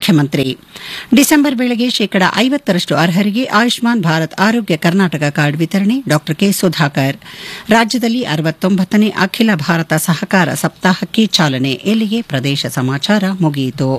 ಮುಖ್ಯಮಂತ್ರಿ ಡಿಸೆಂಬರ್ ವೇಳೆಗೆ ಶೇಕಡ ಐವತ್ತರಷ್ಟು ಅರ್ಹರಿಗೆ ಆಯುಷ್ಮಾನ್ ಭಾರತ್ ಆರೋಗ್ಯ ಕರ್ನಾಟಕ ಕಾರ್ಡ್ ವಿತರಣೆ ಡಾ ಕೆ ಸುಧಾಕರ್ ರಾಜ್ಯದಲ್ಲಿ ಅರವತ್ತೊಂಬತ್ತನೇ ಅಖಿಲ ಭಾರತ ಸಹಕಾರ ಸಪ್ತಾಹಕ್ಕೆ ಚಾಲನೆ ಇಲ್ಲಿಗೆ ಪ್ರದೇಶ ಸಮಾಚಾರ ಮುಗಿಯಿತು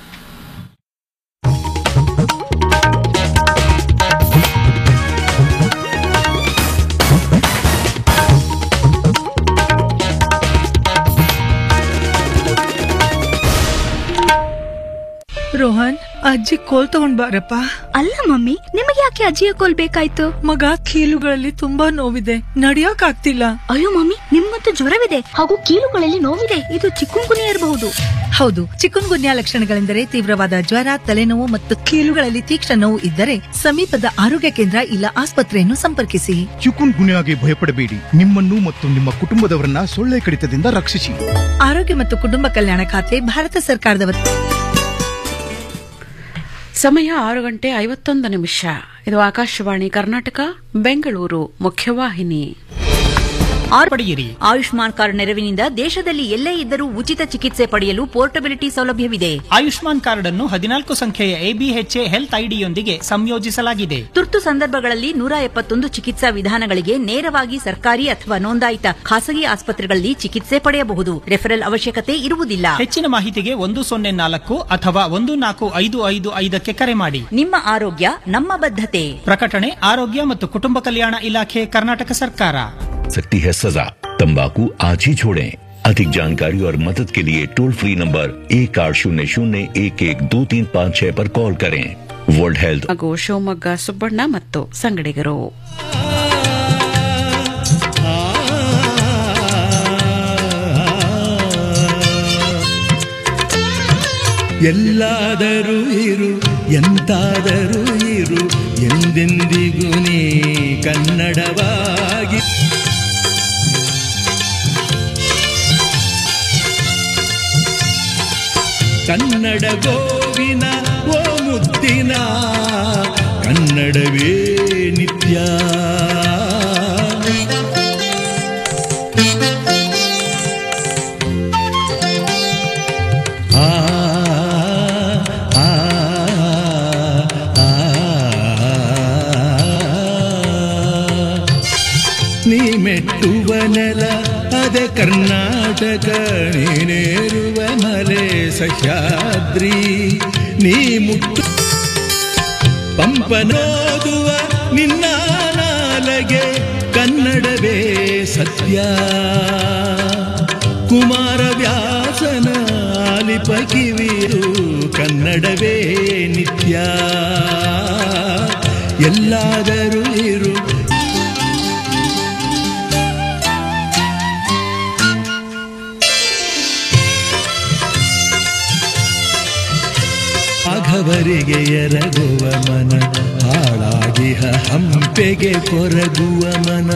ರೋಹನ್ ಅಜ್ಜಿ ಕೋಲ್ ತಗೊಂಡ್ ಬಾರಪ್ಪ ಅಲ್ಲ ಮಮ್ಮಿ ನಿಮಗೆ ಯಾಕೆ ಅಜ್ಜಿಯ ಕೋಲ್ ಬೇಕಾಯ್ತು ಮಗ ಕೀಲುಗಳಲ್ಲಿ ತುಂಬಾ ನೋವಿದೆ ನಡಿಯಕ್ ಆಗ್ತಿಲ್ಲ ಅಯ್ಯೋ ಮಮ್ಮಿ ನಿಮ್ಗಂತೂ ಜ್ವರವಿದೆ ಹಾಗೂ ಕೀಲುಗಳಲ್ಲಿ ನೋವಿದೆ ಇದು ಚಿಕ್ಕುಂಗುನಿಯ ಇರಬಹುದು ಹೌದು ಚಿಕನ್ ಗುನ್ಯಾ ಲಕ್ಷಣಗಳೆಂದರೆ ತೀವ್ರವಾದ ಜ್ವರ ತಲೆನೋವು ಮತ್ತು ಕೀಲುಗಳಲ್ಲಿ ತೀಕ್ಷ್ಣ ನೋವು ಇದ್ದರೆ ಸಮೀಪದ ಆರೋಗ್ಯ ಕೇಂದ್ರ ಇಲ್ಲ ಆಸ್ಪತ್ರೆಯನ್ನು ಸಂಪರ್ಕಿಸಿ ಚಿಕುನ್ ಗುನ್ಯಾಗೆ ಭಯಪಡಬೇಡಿ ನಿಮ್ಮನ್ನು ಮತ್ತು ನಿಮ್ಮ ಕುಟುಂಬದವರನ್ನ ಸೊಳ್ಳೆ ಕಡಿತದಿಂದ ರಕ್ಷಿಸಿ ಆರೋಗ್ಯ ಮತ್ತು ಕುಟುಂಬ ಕಲ್ಯಾಣ ಖಾತೆ ಭಾರತ ಸರ್ಕಾರದ ಸಮಯ ಆರು ಗಂಟೆ ಐವತ್ತೊಂದು ನಿಮಿಷ ಇದು ಆಕಾಶವಾಣಿ ಕರ್ನಾಟಕ ಬೆಂಗಳೂರು ಮುಖ್ಯವಾಹಿನಿ ಪಡೆಯಿರಿ ಆಯುಷ್ಮಾನ್ ಕಾರ್ಡ್ ನೆರವಿನಿಂದ ದೇಶದಲ್ಲಿ ಎಲ್ಲೇ ಇದ್ದರೂ ಉಚಿತ ಚಿಕಿತ್ಸೆ ಪಡೆಯಲು ಪೋರ್ಟಬಿಲಿಟಿ ಸೌಲಭ್ಯವಿದೆ ಆಯುಷ್ಮಾನ್ ಕಾರ್ಡ್ ಅನ್ನು ಹದಿನಾಲ್ಕು ಸಂಖ್ಯೆಯ ಎಬಿಎಚ್ಎ ಹೆಲ್ತ್ ಐಡಿಯೊಂದಿಗೆ ಸಂಯೋಜಿಸಲಾಗಿದೆ ತುರ್ತು ಸಂದರ್ಭಗಳಲ್ಲಿ ನೂರ ಎಪ್ಪತ್ತೊಂದು ಚಿಕಿತ್ಸಾ ವಿಧಾನಗಳಿಗೆ ನೇರವಾಗಿ ಸರ್ಕಾರಿ ಅಥವಾ ನೋಂದಾಯಿತ ಖಾಸಗಿ ಆಸ್ಪತ್ರೆಗಳಲ್ಲಿ ಚಿಕಿತ್ಸೆ ಪಡೆಯಬಹುದು ರೆಫರಲ್ ಅವಶ್ಯಕತೆ ಇರುವುದಿಲ್ಲ ಹೆಚ್ಚಿನ ಮಾಹಿತಿಗೆ ಒಂದು ಸೊನ್ನೆ ನಾಲ್ಕು ಅಥವಾ ಒಂದು ನಾಲ್ಕು ಐದು ಐದು ಐದಕ್ಕೆ ಕರೆ ಮಾಡಿ ನಿಮ್ಮ ಆರೋಗ್ಯ ನಮ್ಮ ಬದ್ಧತೆ ಪ್ರಕಟಣೆ ಆರೋಗ್ಯ ಮತ್ತು ಕುಟುಂಬ ಕಲ್ಯಾಣ ಇಲಾಖೆ ಕರ್ನಾಟಕ ಸರ್ಕಾರ सकती है सजा तंबाकू आज ही छोड़ें अधिक जानकारी और मदद के लिए टोल फ्री नंबर एक आठ शून्य शून्य एक एक दो तीन पाँच छह पर कॉल करें वर्ल्ड हेल्थ ಹಾಗೂ ಶಿವಮೊಗ್ಗ ಸುಬ್ಬಣ್ಣ ಮತ್ತು ಸಂಗಡಿಗರು ಎಲ್ಲಾದರೂ ಇರು ಎಂತಾದರೂ ಇರು ಎಂದೆಂದಿಗೂ ನೀ ಕನ್ನಡವಾಗಿ ಕನ್ನಡ ಗೋವಿನ ಓ ಮುದ್ದಿನ ಕನ್ನಡವೇ ನಿತ್ಯ ಆ ಆ, ಆ, ನೀ ಮೆಟ್ಟುವ ನೆಲ ಅದೆ ಕರ್ನಾಟಕ ನೀನೇರುವ ಮಲೆ ಸಹ್ಯಾದ್ರಿ ನೀ ಮುಟ್ಟು ಪಂಪನೋದುವ ನಿನ್ನ ನಾಲಗೆ ಕನ್ನಡವೇ ಸತ್ಯ ಕುಮಾರ ವ್ಯಾಸನ ಆಲಿಪ ಕಿವಿರು ಕನ್ನಡವೇ ನಿತ್ಯ ಎಲ್ಲಾದರೂ ಇರು ರಾಘವರಿಗೆ ಎರಗುವ ಮನ ಹಾಳಾಗಿಹ ಹಂಪೆಗೆ ಕೊರಗುವ ಮನ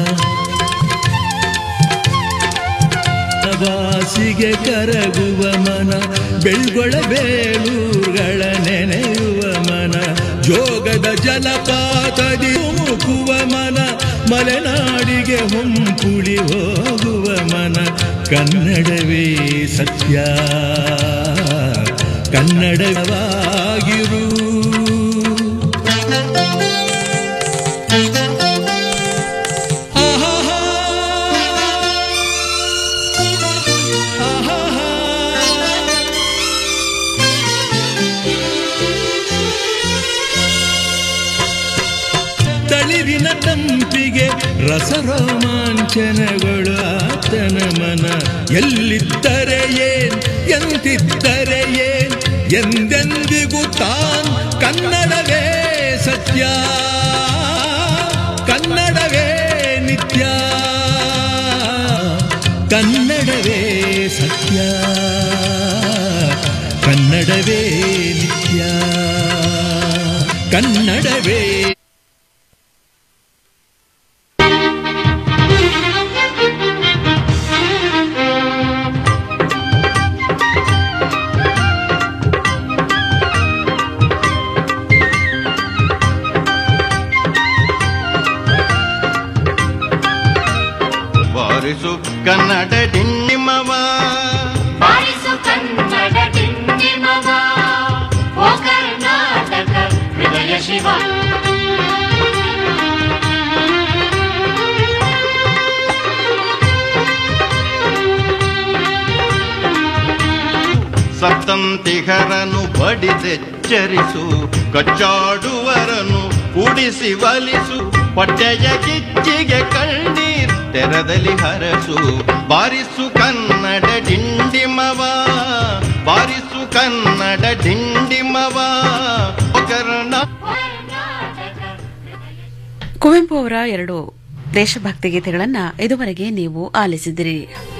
ವಾಸಿಗೆ ಕರಗುವ ಮನ ಬೆಳ್ಗೊಳ ಬೇಳೂರುಗಳ ನೆನೆಯುವ ಮನ ಜೋಗದ ಜಲಪಾತದಿ ಮುಕುವ ಮನ ಮಲೆನಾಡಿಗೆ ಹೊಂಪುಳಿ ಹೋಗುವ ಮನ ಕನ್ನಡವೇ ಸತ್ಯ ಕನ್ನಡವಾಗಿರು ತಳಿರಿನ ತಂಪಿಗೆ ರಸರೋಮಾಂಚನಗಳು ಆತನ ಮನ ಎಲ್ಲಿದ್ದರೆ ಏನ್ ಎಂತಿದ್ದರೆ ಏನ್ ಎಂದೆಂದಿಗೂ ತಾನ್ ಕನ್ನಡವೇ ಸತ್ಯ ಕನ್ನಡವೇ ನಿತ್ಯ ಕನ್ನಡವೇ ಸತ್ಯ ಕನ್ನಡವೇ ನಿತ್ಯ ಕನ್ನಡವೇ ಬಾರಿಸು ಕನ್ನಡ ಡಿಂಡಿಮವ ಬಾರಿಸು ಕನ್ನಡ ಡಿಂಡಿಮವ ಹೋಗ ಸತ್ತಂತಿಗರನು ಬಡಿದೆಚ್ಚರಿಸು ಕಚ್ಚಾಡುವರನು ಕುಡಿಸಿ ಒಲಿಸು ಹೊಟ್ಟೆಯ ಕಿಚ್ಚಿಗೆ ಕಣ್ಣೀರ್ ತೆರದಲ್ಲಿ ಹರಸು ಬಾರಿಸು ಕನ್ನಡ ಡಿಂಡಿಮವ ಬಾರಿಸು ಕನ್ನಡ ಡಿಂಡಿಮವ ಕರ್ಣ ಕುವೆಂಪು ಅವರ ಎರಡು ದೇಶಭಕ್ತಿ ಗೀತೆಗಳನ್ನ ಇದುವರೆಗೆ ನೀವು ಆಲಿಸಿದಿರಿ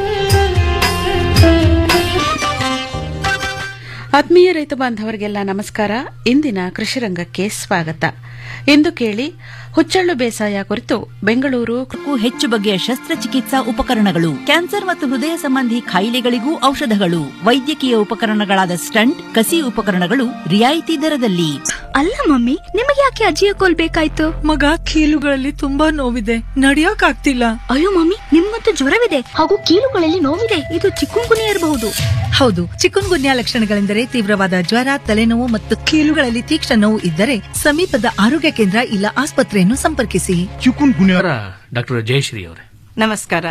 ಆತ್ಮೀಯ ರೈತ ಬಾಂಧವರಿಗೆಲ್ಲ ನಮಸ್ಕಾರ ಇಂದಿನ ಕೃಷಿ ರಂಗಕ್ಕೆ ಸ್ವಾಗತ ಇಂದು ಕೇಳಿ ಹುಚ್ಚಳ್ಳು ಬೇಸಾಯ ಕುರಿತು ಬೆಂಗಳೂರು ಕ್ಕೂ ಹೆಚ್ಚು ಬಗೆಯ ಶಸ್ತ್ರಚಿಕಿತ್ಸಾ ಉಪಕರಣಗಳು ಕ್ಯಾನ್ಸರ್ ಮತ್ತು ಹೃದಯ ಸಂಬಂಧಿ ಕಾಯಿಲೆಗಳಿಗೂ ಔಷಧಗಳು ವೈದ್ಯಕೀಯ ಉಪಕರಣಗಳಾದ ಸ್ಟಂಟ್ ಕಸಿ ಉಪಕರಣಗಳು ರಿಯಾಯಿತಿ ದರದಲ್ಲಿ ಅಲ್ಲ ಮಮ್ಮಿ ನಿಮಗೆ ಯಾಕೆ ಅಜ್ಜಿಯ ಕೋಲ್ ಬೇಕಾಯ್ತು ಮಗ ಕೀಲುಗಳಲ್ಲಿ ತುಂಬಾ ನೋವಿದೆ ನಡಿಯಕ್ ಆಗ್ತಿಲ್ಲ ಅಯ್ಯೋ ಮಮ್ಮಿ ನಿಮ್ಮಂತೂ ಜ್ವರವಿದೆ ಹಾಗೂ ಕೀಲುಗಳಲ್ಲಿ ನೋವಿದೆ ಇದು ಚಿಕ್ಕುಂಗುನಿ ಇರಬಹುದು ಹೌದು ಚಿಕನ್ ಗುನ್ಯಾ ಲಕ್ಷಣಗಳೆಂದರೆ ತೀವ್ರವಾದ ಜ್ವರ ತಲೆನೋವು ಮತ್ತು ಕೀಲುಗಳಲ್ಲಿ ತೀಕ್ಷ್ಣ ನೋವು ಇದ್ದರೆ ಸಮೀಪದ ಆರೋಗ್ಯ ಕೇಂದ್ರ ಇಲ್ಲ ಆಸ್ಪತ್ರೆಯನ್ನು ಸಂಪರ್ಕಿಸಿ ಚಿಕುನ್ ಗುನ್ಯಾ ಡಾಕ್ಟರ್ ಜಯಶ್ರೀ ಅವರೇ ನಮಸ್ಕಾರ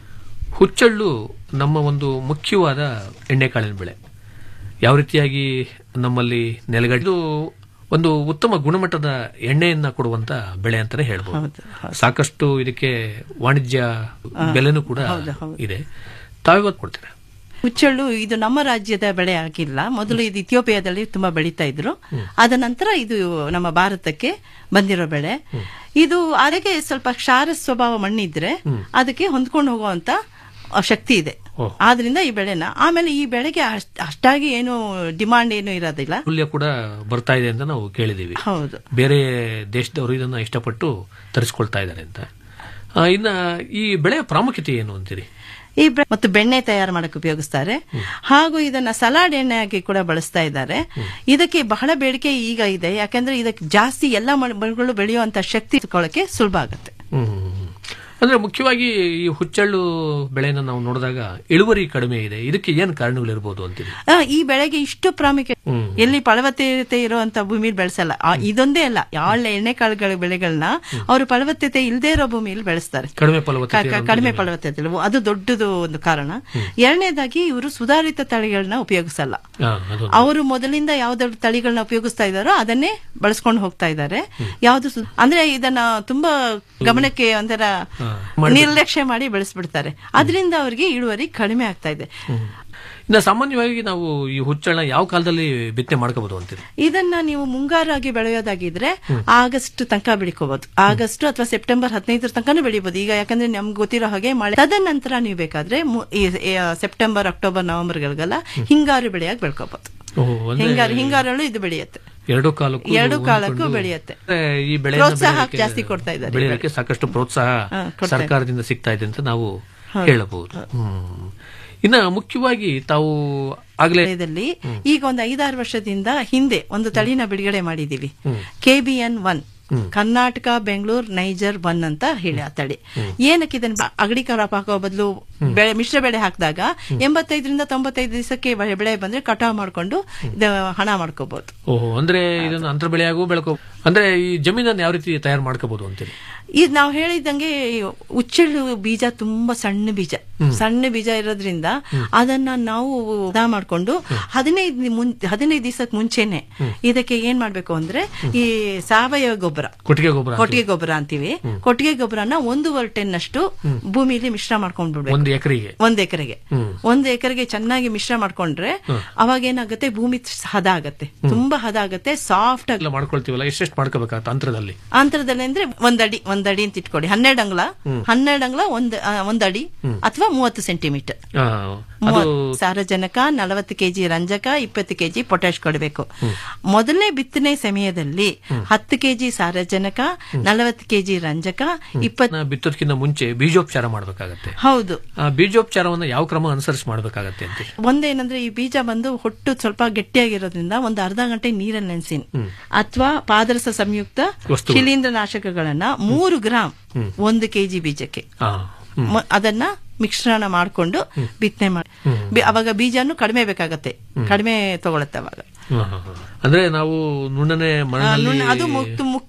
ಹುಚ್ಚಳ್ಳು ನಮ್ಮ ಒಂದು ಮುಖ್ಯವಾದ ಎಣ್ಣೆಕಾಳಿನ ಬೆಳೆ ಯಾವ ರೀತಿಯಾಗಿ ನಮ್ಮಲ್ಲಿ ನೆಲೆಗಟ್ಟು ಒಂದು ಉತ್ತಮ ಗುಣಮಟ್ಟದ ಎಣ್ಣೆಯನ್ನ ಕೊಡುವಂತ ಬೆಳೆ ಅಂತಾನೆ ಹೇಳ್ಬೋದು ಸಾಕಷ್ಟು ಇದಕ್ಕೆ ವಾಣಿಜ್ಯ ಬೆಲೆನೂ ಕೂಡ ಇದೆ ತಾವಿವತ್ತು ಕೊಡ್ತೀರಾ ಹುಚ್ಚಳ್ಳು ಇದು ನಮ್ಮ ರಾಜ್ಯದ ಬೆಳೆ ಆಗಿಲ್ಲ ಮೊದಲು ಇದು ಇಥಿಯೋಪಿಯಾದಲ್ಲಿ ತುಂಬಾ ಬೆಳೀತಾ ಇದ್ರು ಅದ ನಂತರ ಇದು ನಮ್ಮ ಭಾರತಕ್ಕೆ ಬಂದಿರೋ ಬೆಳೆ ಇದು ಅದಕ್ಕೆ ಸ್ವಲ್ಪ ಕ್ಷಾರ ಸ್ವಭಾವ ಮಣ್ಣಿದ್ರೆ ಅದಕ್ಕೆ ಹೊಂದ್ಕೊಂಡು ಹೋಗುವಂತ ಶಕ್ತಿ ಇದೆ ಆದ್ರಿಂದ ಈ ಬೆಳೆನ ಆಮೇಲೆ ಈ ಬೆಳೆಗೆ ಅಷ್ಟ್- ಅಷ್ಟಾಗಿ ಏನು ಡಿಮಾಂಡ್ ಏನು ಇರೋದಿಲ್ಲ ಮೌಲ್ಯ ಕೂಡ ಬರ್ತಾ ಇದೆ ಅಂತ ನಾವು ಕೇಳಿದೀವಿ ಹೌದು ಬೇರೆ ದೇಶದವರು ಇದನ್ನ ಇಷ್ಟಪಟ್ಟು ತರಿಸ್ಕೊಳ್ತಾ ಇದ್ದಾರೆ ಅಂತ ಆ, ಇನ್ನ ಈ ಬೆಳೆಯ ಪ್ರಾಮುಖ್ಯತೆ ಏನು ಅಂತೀರಿ ಈ ಬೆ- ಮತ್ತು ಬೆಣ್ಣೆ ತಯಾರು ಮಾಡಕ್ಕೆ ಉಪಯೋಗಿಸ್ತಾರೆ ಹಾಗೂ ಇದನ್ನ ಸಲಾಡ್ ಎಣ್ಣೆಯಾಗಿ ಕೂಡ ಬಳಸ್ತಾ ಇದ್ದಾರೆ ಇದಕ್ಕೆ ಬಹಳ ಬೇಡಿಕೆ ಈಗ ಇದೆ ಯಾಕಂದ್ರೆ ಇದಕ್ಕೆ ಜಾಸ್ತಿ ಎಲ್ಲ ಮಣ್ಣುಗಳು ಬೆಳೆಯುವಂತ ಶಕ್ತಿ ಇಟ್ಕೊಳ್ಳೋಕೆ ಸುಲಭ ಆಗುತ್ತೆ ಹ್ಮ್. ಅಂದ್ರೆ ಮುಖ್ಯವಾಗಿ ಈ ಹುಚ್ಚಳ್ಳು ಬೆಳೆನ ನಾವು ನೋಡಿದಾಗ ಇಳುವರಿ ಕಡಿಮೆ ಇದೆ ಇದಕ್ಕೆ ಏನ್ ಕಾರಣಗಳಿರ್ಬೋದು ಅಂತೀರಿ ಆ, ಈ ಬೆಳೆಗೆ ಇಷ್ಟು ಪ್ರಾಮುಖ್ಯ ಎಲ್ಲಿ ಫಲವತ್ತತೆ ಇರುವಂತ ಭೂಮಿಲಿ ಬೆಳೆಸಲ್ಲ ಆ, ಇದೊಂದೇ ಅಲ್ಲ ಯಾಳ ಎಣ್ಣೆಕಾಳುಗಳ ಬೆಳೆಗಳನ್ನ ಅವರು ಫಲವತ್ತತೆ ಇಲ್ಲದೆ ಇರೋ ಭೂಮಿಯಲ್ಲಿ ಬೆಳೆಸ್ತಾರೆ ಕಡಿಮೆ ಕ- ಫಲವತ್ತತೆ ಕ- ಇರುವಂತ ಕಡಿಮೆ ಜಮೀನು. ಫಲವತ್ತತೆ ಇಲ್ಲ. ಅದು ದೊಡ್ಡದು ಒಂದು ಕಾರಣ ಎರಡನೇದಾಗಿ ಇವರು ಸುಧಾರಿತ ತಳಿಗಳನ್ನ ಉಪಯೋಗಿಸಲ್ಲ ಹಾ, ಅದೊಂದು. ಅವರು ಮೊದಲಿಂದ ಯಾವ್ದಾದ್ರು ತಳಿಗಳನ್ನ ಉಪಯೋಗಿಸ್ತಾ ಇದಾರೋ ಅದನ್ನೇ ಬಳಸ್ಕೊಂಡು ಹೋಗ್ತಾ ಇದ್ದಾರೆ ಯಾವ್ದು ಸು- ಅಂದ್ರೆ ಇದನ್ನ ತುಂಬಾ ಗಮನಕ್ಕೆ ಒಂಥರ ಮಾಡ್ಬಿಟ್ಟು. ನಿರ್ಲಕ್ಷ್ಯ ಮಾಡಿ ಬೆಳೆಸ್ಬಿಡ್ತಾರೆ ಅದರಿಂದ ಅವರಿಗೆ ಇಳುವರಿ ಕಡಿಮೆ ಆಗ್ತಾ ಇದೆ ಇನ್ನ ಸಾಮಾನ್ಯವಾಗಿ ನಾವು ಈ ಹುಚ್ಚಳ್ಳ ಯಾವ ಕಾಲದಲ್ಲಿ ಬಿತ್ತನೆ ಮಾಡ್ಕೋಬಹುದು ಅಂತೀರಿ ಇದನ್ನ ನೀವು ಮುಂಗಾರಾಗಿ ಬೆಳೆಯೋದಾಗಿದ್ರೆ ಆಗಸ್ಟ್ ತನಕ ಬೆಳಿಕೋಬಹುದು ಆಗಸ್ಟ್ ಅಥವಾ ಸೆಪ್ಟೆಂಬರ್ ಹದಿನೈದರ ತನಕನೂ ಬೆಳಿಬಹುದು ಈಗ ಯಾಕಂದ್ರೆ ನಮ್ಗೆ ಗೊತ್ತಿರೋ ಹಾಗೆ ಮಳೆ ತದನಂತರ ನೀವು ಬೇಕಾದ್ರೆ ಮು- ಈ ಈ ಸೆಪ್ಟೆಂಬರ್ ಅಕ್ಟೋಬರ್ ನವೆಂಬರ್ಗಳಿಗೆಲ್ಲ ಹಿಂಗಾರು ಬೆಳೆಯಾಗಿ ಬೆಳ್ಕೋಬಹುದು ಓಹೋ, ಅಂದ್ರೆ ಹಿಂಗಾರು ಹಿಂಗಾರಲ್ಲೂ ಇದು ಬೆಳೆಯುತ್ತೆ ಎರಡು ಕಾಲಕ್ಕೂ ಎರಡು ಇದು ಕಾಲಕ್ಕೂ ಹೊಂದ್ಕೊಂಡು ಬೆಳೆಯುತ್ತೆ ಅಂದ್ರೆ ಈ ಬೆಳೆ ಪ್ರೋತ್ಸಾಹ ಜಾಸ್ತಿ ಕೊಡ್ತಾ ಇದ್ದಾರೆ ಈ ಬೆಳೆಯೋಕೆ ಸಾಕಷ್ಟು ಪ್ರೋತ್ಸಾಹ ಹಾ, ಕೊಡ್ತಾ ಸರ್ಕಾರದಿಂದ ಸಿಗ್ತಾ ಇದೆ ಅಂತ ನಾವು ಹೌದು. ಹೇಳಬಹುದು ಹ್ಮ್. ಇನ್ನ ಮುಖ್ಯವಾಗಿ ತಾವು ಆಗ್ಲೇ ವಲಯದಲ್ಲಿ ಈಗ ಒಂದು ಐದಾರು ವರ್ಷದಿಂದ ಹಿಂದೆ ಒಂದು ತಳಿನ ಬಿಡುಗಡೆ ಮಾಡಿದೀವಿ K B N one Karnataka Bengaluru niger one ಅಂತ ಹೇಳಿ ಆ ತಳಿ ಏನಕ್ಕೆ ಇದನ್ನ ಬ- ಅಗಡಿ ಕ್ರಾಪ್ ಹಾಕೋ ಬದಲು ಬೆಳೆ ಮಿಶ್ರ ಬೆಳೆ ಹಾಕಿದಾಗ ಎಂಬತ್ತೈದರಿಂದ ತೊಂಬತ್ತೈದು ದಿವಸಕ್ಕೆ ಬೆಳೆ ಬೆಳೆ ಬಂದ್ರೆ ಕಟಾವ್ ಮಾಡ್ಕೊಂಡು ಇದು ಹಣ ಮಾಡ್ಕೋಬಹುದು ಓಹೋ ಅಂದ್ರೆ ಇದನ್ನ ಅಂತರ ಬೆಳೆಯಾಗೂ ಬೆಳ್ಕೊ ಅಂದ್ರೆ ಈ ಜಮೀನನ್ನ ಯಾವ ರೀತಿ ತಯಾರು ಮಾಡ್ಕೋಬಹುದು ಅಂತೀರಿ ಇದು ನಾವು ಹೇಳಿದಂಗೆ ಈ ಉಚ್ಚೆಳ್ಳು ಬೀಜ ತುಂಬಾ ಸಣ್ಣ ಬೀಜ ಸಣ್ಣ ಬೀಜ ಇರೋದ್ರಿಂದ ಅದನ್ನ ನಾವು ಹದ ಮಾಡ್ಕೊಂಡು ಹದಿನೈದು ಮುನ್ ಹದಿನೈದು ದಿವಸಕ್ಕೆ ಮುಂಚೆನೆ ಇದಕ್ಕೆ ಏನ್ ಮಾಡ್ಬೇಕು ಅಂದ್ರೆ ಈ ಸಾವಯವ ಗೊಬ್ಬರ ಕೊಟ್ಟಿಗೆ ಗೊಬ್ಬರ ಕೊಟ್ಟಿಗೆ ಗೊಬ್ಬರ ಅಂತೀವಿ ಕೊಟ್ಟಿಗೆ ಗೊಬ್ಬರನ ಒಂದೂವರೆ ಟೆನ್ ಅಷ್ಟು ಭೂಮಿಲಿ ಮಿಶ್ರ ಮಾಡ್ಕೊಂಡ್ ಬಿಡ್ಬೇಕು ಒಂದು ಎಕರೆಗೆ ಒಂದ್ ಎಕರೆಗೆ ಒಂದ್ ಎಕರೆಗೆ ಚೆನ್ನಾಗಿ ಮಿಶ್ರ ಮಾಡ್ಕೊಂಡ್ರೆ ಅವಾಗ ಏನಾಗುತ್ತೆ ಭೂಮಿ ಹದ ಆಗತ್ತೆ ತುಂಬಾ ಹದ ಆಗತ್ತೆ ಸಾಫ್ಟ್ ಆಗಿ ಎಲ್ಲ ಮಾಡ್ಕೊಳ್ತೀವಲ್ಲ ಎಷ್ಟೆಷ್ಟು ಮಾಡ್ಕೋಬೇಕಾಗತ್ತೆ ಅಂತರದಲ್ಲಿ ಅಂತರದಲ್ಲಿ ಅಂದ್ರೆ ಒಂದಡಿ ಒಂದಡಿ ಅಂತ ಇಟ್ಕೊಳ್ಳಿ ಹನ್ನೆರಡು ಅಂಗ್ಲ ಹನ್ನೆರಡು ಅಂಗ್ಲ ಒಂದ್ ಆ, ಒಂದಡಿ ಅಥವಾ ಮೂವತ್ತು ಸೆಂಟಿಮೀಟರ್ ಆ, ಅದು ಸಾರಜನಕ ನಲವತ್ತು ಕೆಜಿ ರಂಜಕ ಇಪ್ಪತ್ತು ಕೆಜಿ ಪೊಟ್ಯಾಶ್ ಕೊಡಬೇಕು ಮೊದಲನೇ ಬಿತ್ತನೆ ಸಮಯದಲ್ಲಿ ಹತ್ತು ಕೆಜಿ ಸಾರಜನಕ ನಲವತ್ತು ಕೆಜಿ ರಂಜಕ ಇಪ್ಪತ್ತು ನ ಬಿತ್ತೋದಕ್ಕಿಂತ ಮುಂಚೆ ಬೀಜೋಪಚಾರ ಮಾಡ್ಬೇಕಾಗತ್ತೆ ಹೌದು ಆ ಬೀಜೋಪಚಾರವನ್ನ ಯಾವ ಕ್ರಮ ಅನುಸರಿಸಿ ಮಾಡ್ಬೇಕಾಗತ್ತೆ ಅಂತ ಒಂದೇನಂದ್ರೆ ಈ ಬೀಜ ಬಂದು ಹೊಟ್ಟು ಸ್ವಲ್ಪ ಗಟ್ಟಿಯಾಗಿರೋದ್ರಿಂದ ಒಂದು ಅರ್ಧ ಗಂಟೆ ನೀರಲ್ಲಿ ನೆನೆಸಿ ಅಥವಾ ಪಾದರಸ ಸಂಯುಕ್ತ ವಸ್ತುಗಳು. ಶಿಲೀಂಧ್ರ ನಾಶಕಗಳನ್ನ ಮೂರು ಗ್ರಾಂ ಒಂದು ಕೆಜಿ ಬೀಜಕ್ಕೆ ಆ, ಮ- ಅದನ್ನ ಮಿಶ್ರಣ ಮಾಡ್ಕೊಂಡು ಬಿತ್ತನೆ ಮಾಡಿ ಬಿ- ಅವಾಗ ಬೀಜನು ಕಡಿಮೆ ಬೇಕಾಗತ್ತೆ ಕಡಿಮೆ ತಗೊಳತ್ತೆ ಅವಾಗ ಹಾ, ಹಾ, ಹಾ. ಅಂದ್ರೆ ನಾವು ನುಣ್ಣನೆ ಆ, ಮಣ್ಣಲ್ಲಿ ನುಣ್ಣ- ಅದು ಮುಕ್ತ ಮುಕ್ತ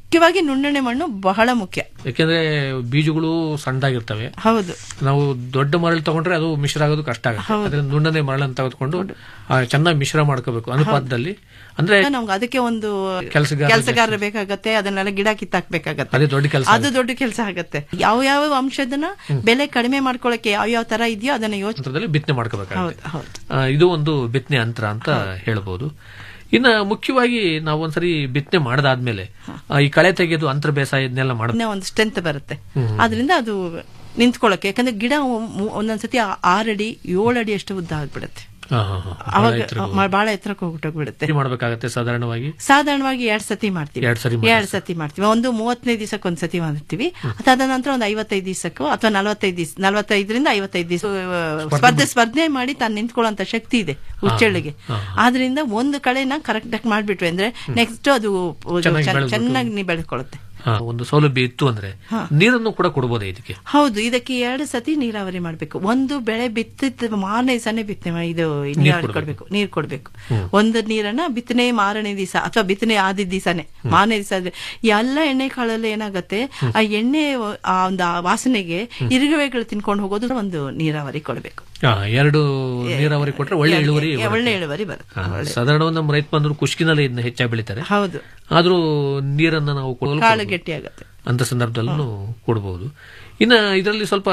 ಮುಖ್ಯವಾಗಿ ನುಣ್ಣನೆ ಮಣ್ಣು ಬಹಳ ಮುಖ್ಯ ಯಾಕೆಂದ್ರೆ ಬೀಜಗಳು ಸಣ್ಣದಾಗಿರ್ತವೆ ಹೌದು ನಾವು ದೊಡ್ಡ ಮರಳು ತಗೊಂಡ್ರೆ ಅದು ಮಿಶ್ರ ಆಗೋದು ಕಷ್ಟ ಆಗುತ್ತೆ ಅದ್ರಿಂದ ನುಣ್ಣನೆ ಮರಳನ್ನು ತೆಗೆದುಕೊಂಡು ಆ, ಚೆನ್ನಾಗಿ ಮಿಶ್ರ ಮಾಡ್ಕೋಬೇಕು ಅನುಪಾತದಲ್ಲಿ ಅಂದ್ರೆ ನಮ್ಗೆ ಅದಕ್ಕೆ ಒಂದು ಕೆಲ್ಸಗಾರ ಕೆಲಸಗಾರರು ಬೇಕಾಗತ್ತೆ ಅದನ್ನೆಲ್ಲ ಗಿಡ ಕಿತ್ತಾಕ್ಬೇಕಾಗತ್ತೆ ಅದೇ ದೊಡ್ಡ ಕೆಲಸ ಅದು ದೊಡ್ಡ ಕೆಲಸ ಆಗತ್ತೆ ಯಾವ ಯಾವ ಅಂಶದನ್ನ ಬೆಲೆ ಕಡಿಮೆ ಮಾಡ್ಕೊಳಕ್ಕೆ ಯಾವ ಯಾವ ತರ ಇದೆಯೋ ಅದನ್ನ ಯೋಚನೆ ಯಂತ್ರದಲ್ಲಿ ಬಿತ್ತನೆ ಮಾಡ್ಕೋಬೇಕಾಗುತ್ತೆ ಹೌದು ಹೌದು ಆ, ಇದು ಒಂದು ಬಿತ್ತನೆ ಅಂತರ ಅಂತ ಹೇಳ್ಬೋದು ಇನ್ನ ಮುಖ್ಯವಾಗಿ ನಾವು ಒಂದ್ಸರಿ ಬಿತ್ತನೆ ಮಾಡದಾದ್ಮೇಲೆ ಆ, ಈ ಕಳೆ ತೆಗೆಯೋದು ಅಂತರ ಬೇಸಾಯ ಇದನ್ನೆಲ್ಲ ಮಾಡ ಇನ್ನೂ ಒಂದು ಸ್ಟ್ರೆಂತ್ ಬರುತ್ತೆ ಹ್ಮ್. ಅದರಿಂದ ಅದು ನಿಂತ್ಕೊಳ್ಳಕ್ಕೆ ಯಾಕಂದ್ರೆ ಗಿಡ ಮು- ಒಂದೊಂದ್ಸತಿ ಆ- ಆರಡಿ ಏಳಡಿ ಅಷ್ಟು ಉದ್ದ ಆಗ್ಬಿಡುತ್ತೆ ಹಾ, ಹಾ, ಹಾ. ಬಹಳ ಅವಾಗ ಎತ್ತರಕ್ಕೆ ಮ- ಬಹಳ ಎತ್ತರಕ್ಕೆ ಹೋಗ್ಬಿಟ್ಟೋಗ್ಬಿಡುತ್ತೆ ಹೋಗಿ ಮಾಡ್ಬೇಕಾಗತ್ತೆ ಸಾಧಾರಣವಾಗಿ ಸಾಧಾರಣವಾಗಿ ಎರಡ್ ಸತಿ ಮಾಡ್ತೀವಿ ಎರಡ್ ಸರಿ ಮಾಡಿ. ಎರಡ್ ಸತಿ ಮಾಡ್ತೀವಿ ಒಂದು ಮೂವತ್ತನೇ ದಿವಸಕ್ಕೆ ಒಂದ್ ಸತಿ ಮಾಡ್ತೀವಿ ಅದಾದ ನಂತರ ಒಂದು ಐವತ್ತೈದು ದಿವಸಕ್ಕೂ ಅಥವಾ ನಲವತ್ತೈದು ದಿವಸ ನಲವತ್ತೈದರಿಂದ ಐವತ್ತೈದು ದಿವಸ ಸ್ಪರ್ಧೆ ಸ್ಪರ್ಧೆ ಮಾಡಿ ತಾನು ನಿಂತ್ಕೊಳ್ಳುವಂತ ಶಕ್ತಿ ಇದೆ ಹುಚ್ಚೆಳ್ಳಿಗೆ ಆದ್ರಿಂದ ಒಂದು ಕಳೆನ ಕರೆಕ್ಟ್ ಆಗಿ ಮಾಡ್ಬಿಟ್ವಿ ಅಂದ್ರೆ ನೆಕ್ಸ್ಟ್ ಅದು ಚೆನ್ನಾಗಿ ಚೆನ್ನ- ಬೆಳೆದ್ಬಿಟ್ಟು. ಚೆನ್ನಾಗಿ ನೀ ಬೆಳ್ಕೊಳ್ಳುತ್ತೆ ಹಾ, ಒಂದು ಸೌಲಭ್ಯ ಇತ್ತು ಅಂದ್ರೆ ನೀರನ್ನು ಕೂಡ ಕೊಡ್ಬೋದೇ ಇದಕ್ಕೆ ಹೌದು ಇದಕ್ಕೆ ಎರಡು ಸತಿ ನೀರಾವರಿ ಮಾಡ್ಬೇಕು ಒಂದು ಬೆಳೆ ಬಿತ್ತಿದ ಮಾರನೇ ದಿವಸನೇ ಬಿತ್ತನೆ ಮಾ- ಇದು ನೀರಾವರಿ ಕೊಡ್ಬೇಕು ನೀರ್ ಕೊಡ್ಬೇಕು ಒಂದು ನೀರನ್ನ ಬಿತ್ತನೆ ಮಾರನೇ ದಿವಸ ಅಥವಾ ಬಿತ್ತನೆ ಆದಿದ್ದ ದಿವಸನೇ ಮಾರನೇ ದಿವಸ ಎಲ್ಲ ಎಣ್ಣೆ ಕಾಳಲ್ಲಿ ಏನಾಗತ್ತೆ ಆ ಎಣ್ಣೆ ಆ ಒಂದು ಆ ವಾಸನೆಗೆ ಇರುವೆಗಳು ತಿನ್ಕೊಂಡು ಹೋಗೋದು ಒಂದು ನೀರಾವರಿ ಕೊಡ್ಬೇಕು ಹಾ, ಎರಡು ನೀರಾವರಿ ಕೊಟ್ರೆ ಒಳ್ಳೆ ಎರಡು- ಇಳುವರಿ ಒಳ್ಳೆ ಬರುತ್ತೆ. ಇಳುವರಿ ಬರುತ್ತೆ ಹಾ, ಸಾಧಾರಣವಾಗಿ ನಮ್ಮ ರೈತ ಬಂದ್ರು ಕುಷ್ಕಿನಲ್ಲಿ ಇದನ್ನ ಹೆಚ್ಚಾಗಿ ಬೆಳಿತಾರೆ ಹೌದು ಆದ್ರೂ ನೀರನ್ನ ನಾವು ಕೊಡಲು ಕಾಳು ಗಟ್ಟಿ ಆಗತ್ತೆ ಅಂತ ಸಂದರ್ಭದಲ್ಲೂ ಕೊಡಬಹುದು ಇನ್ನ ಇದರಲ್ಲಿ ಸ್ವಲ್ಪ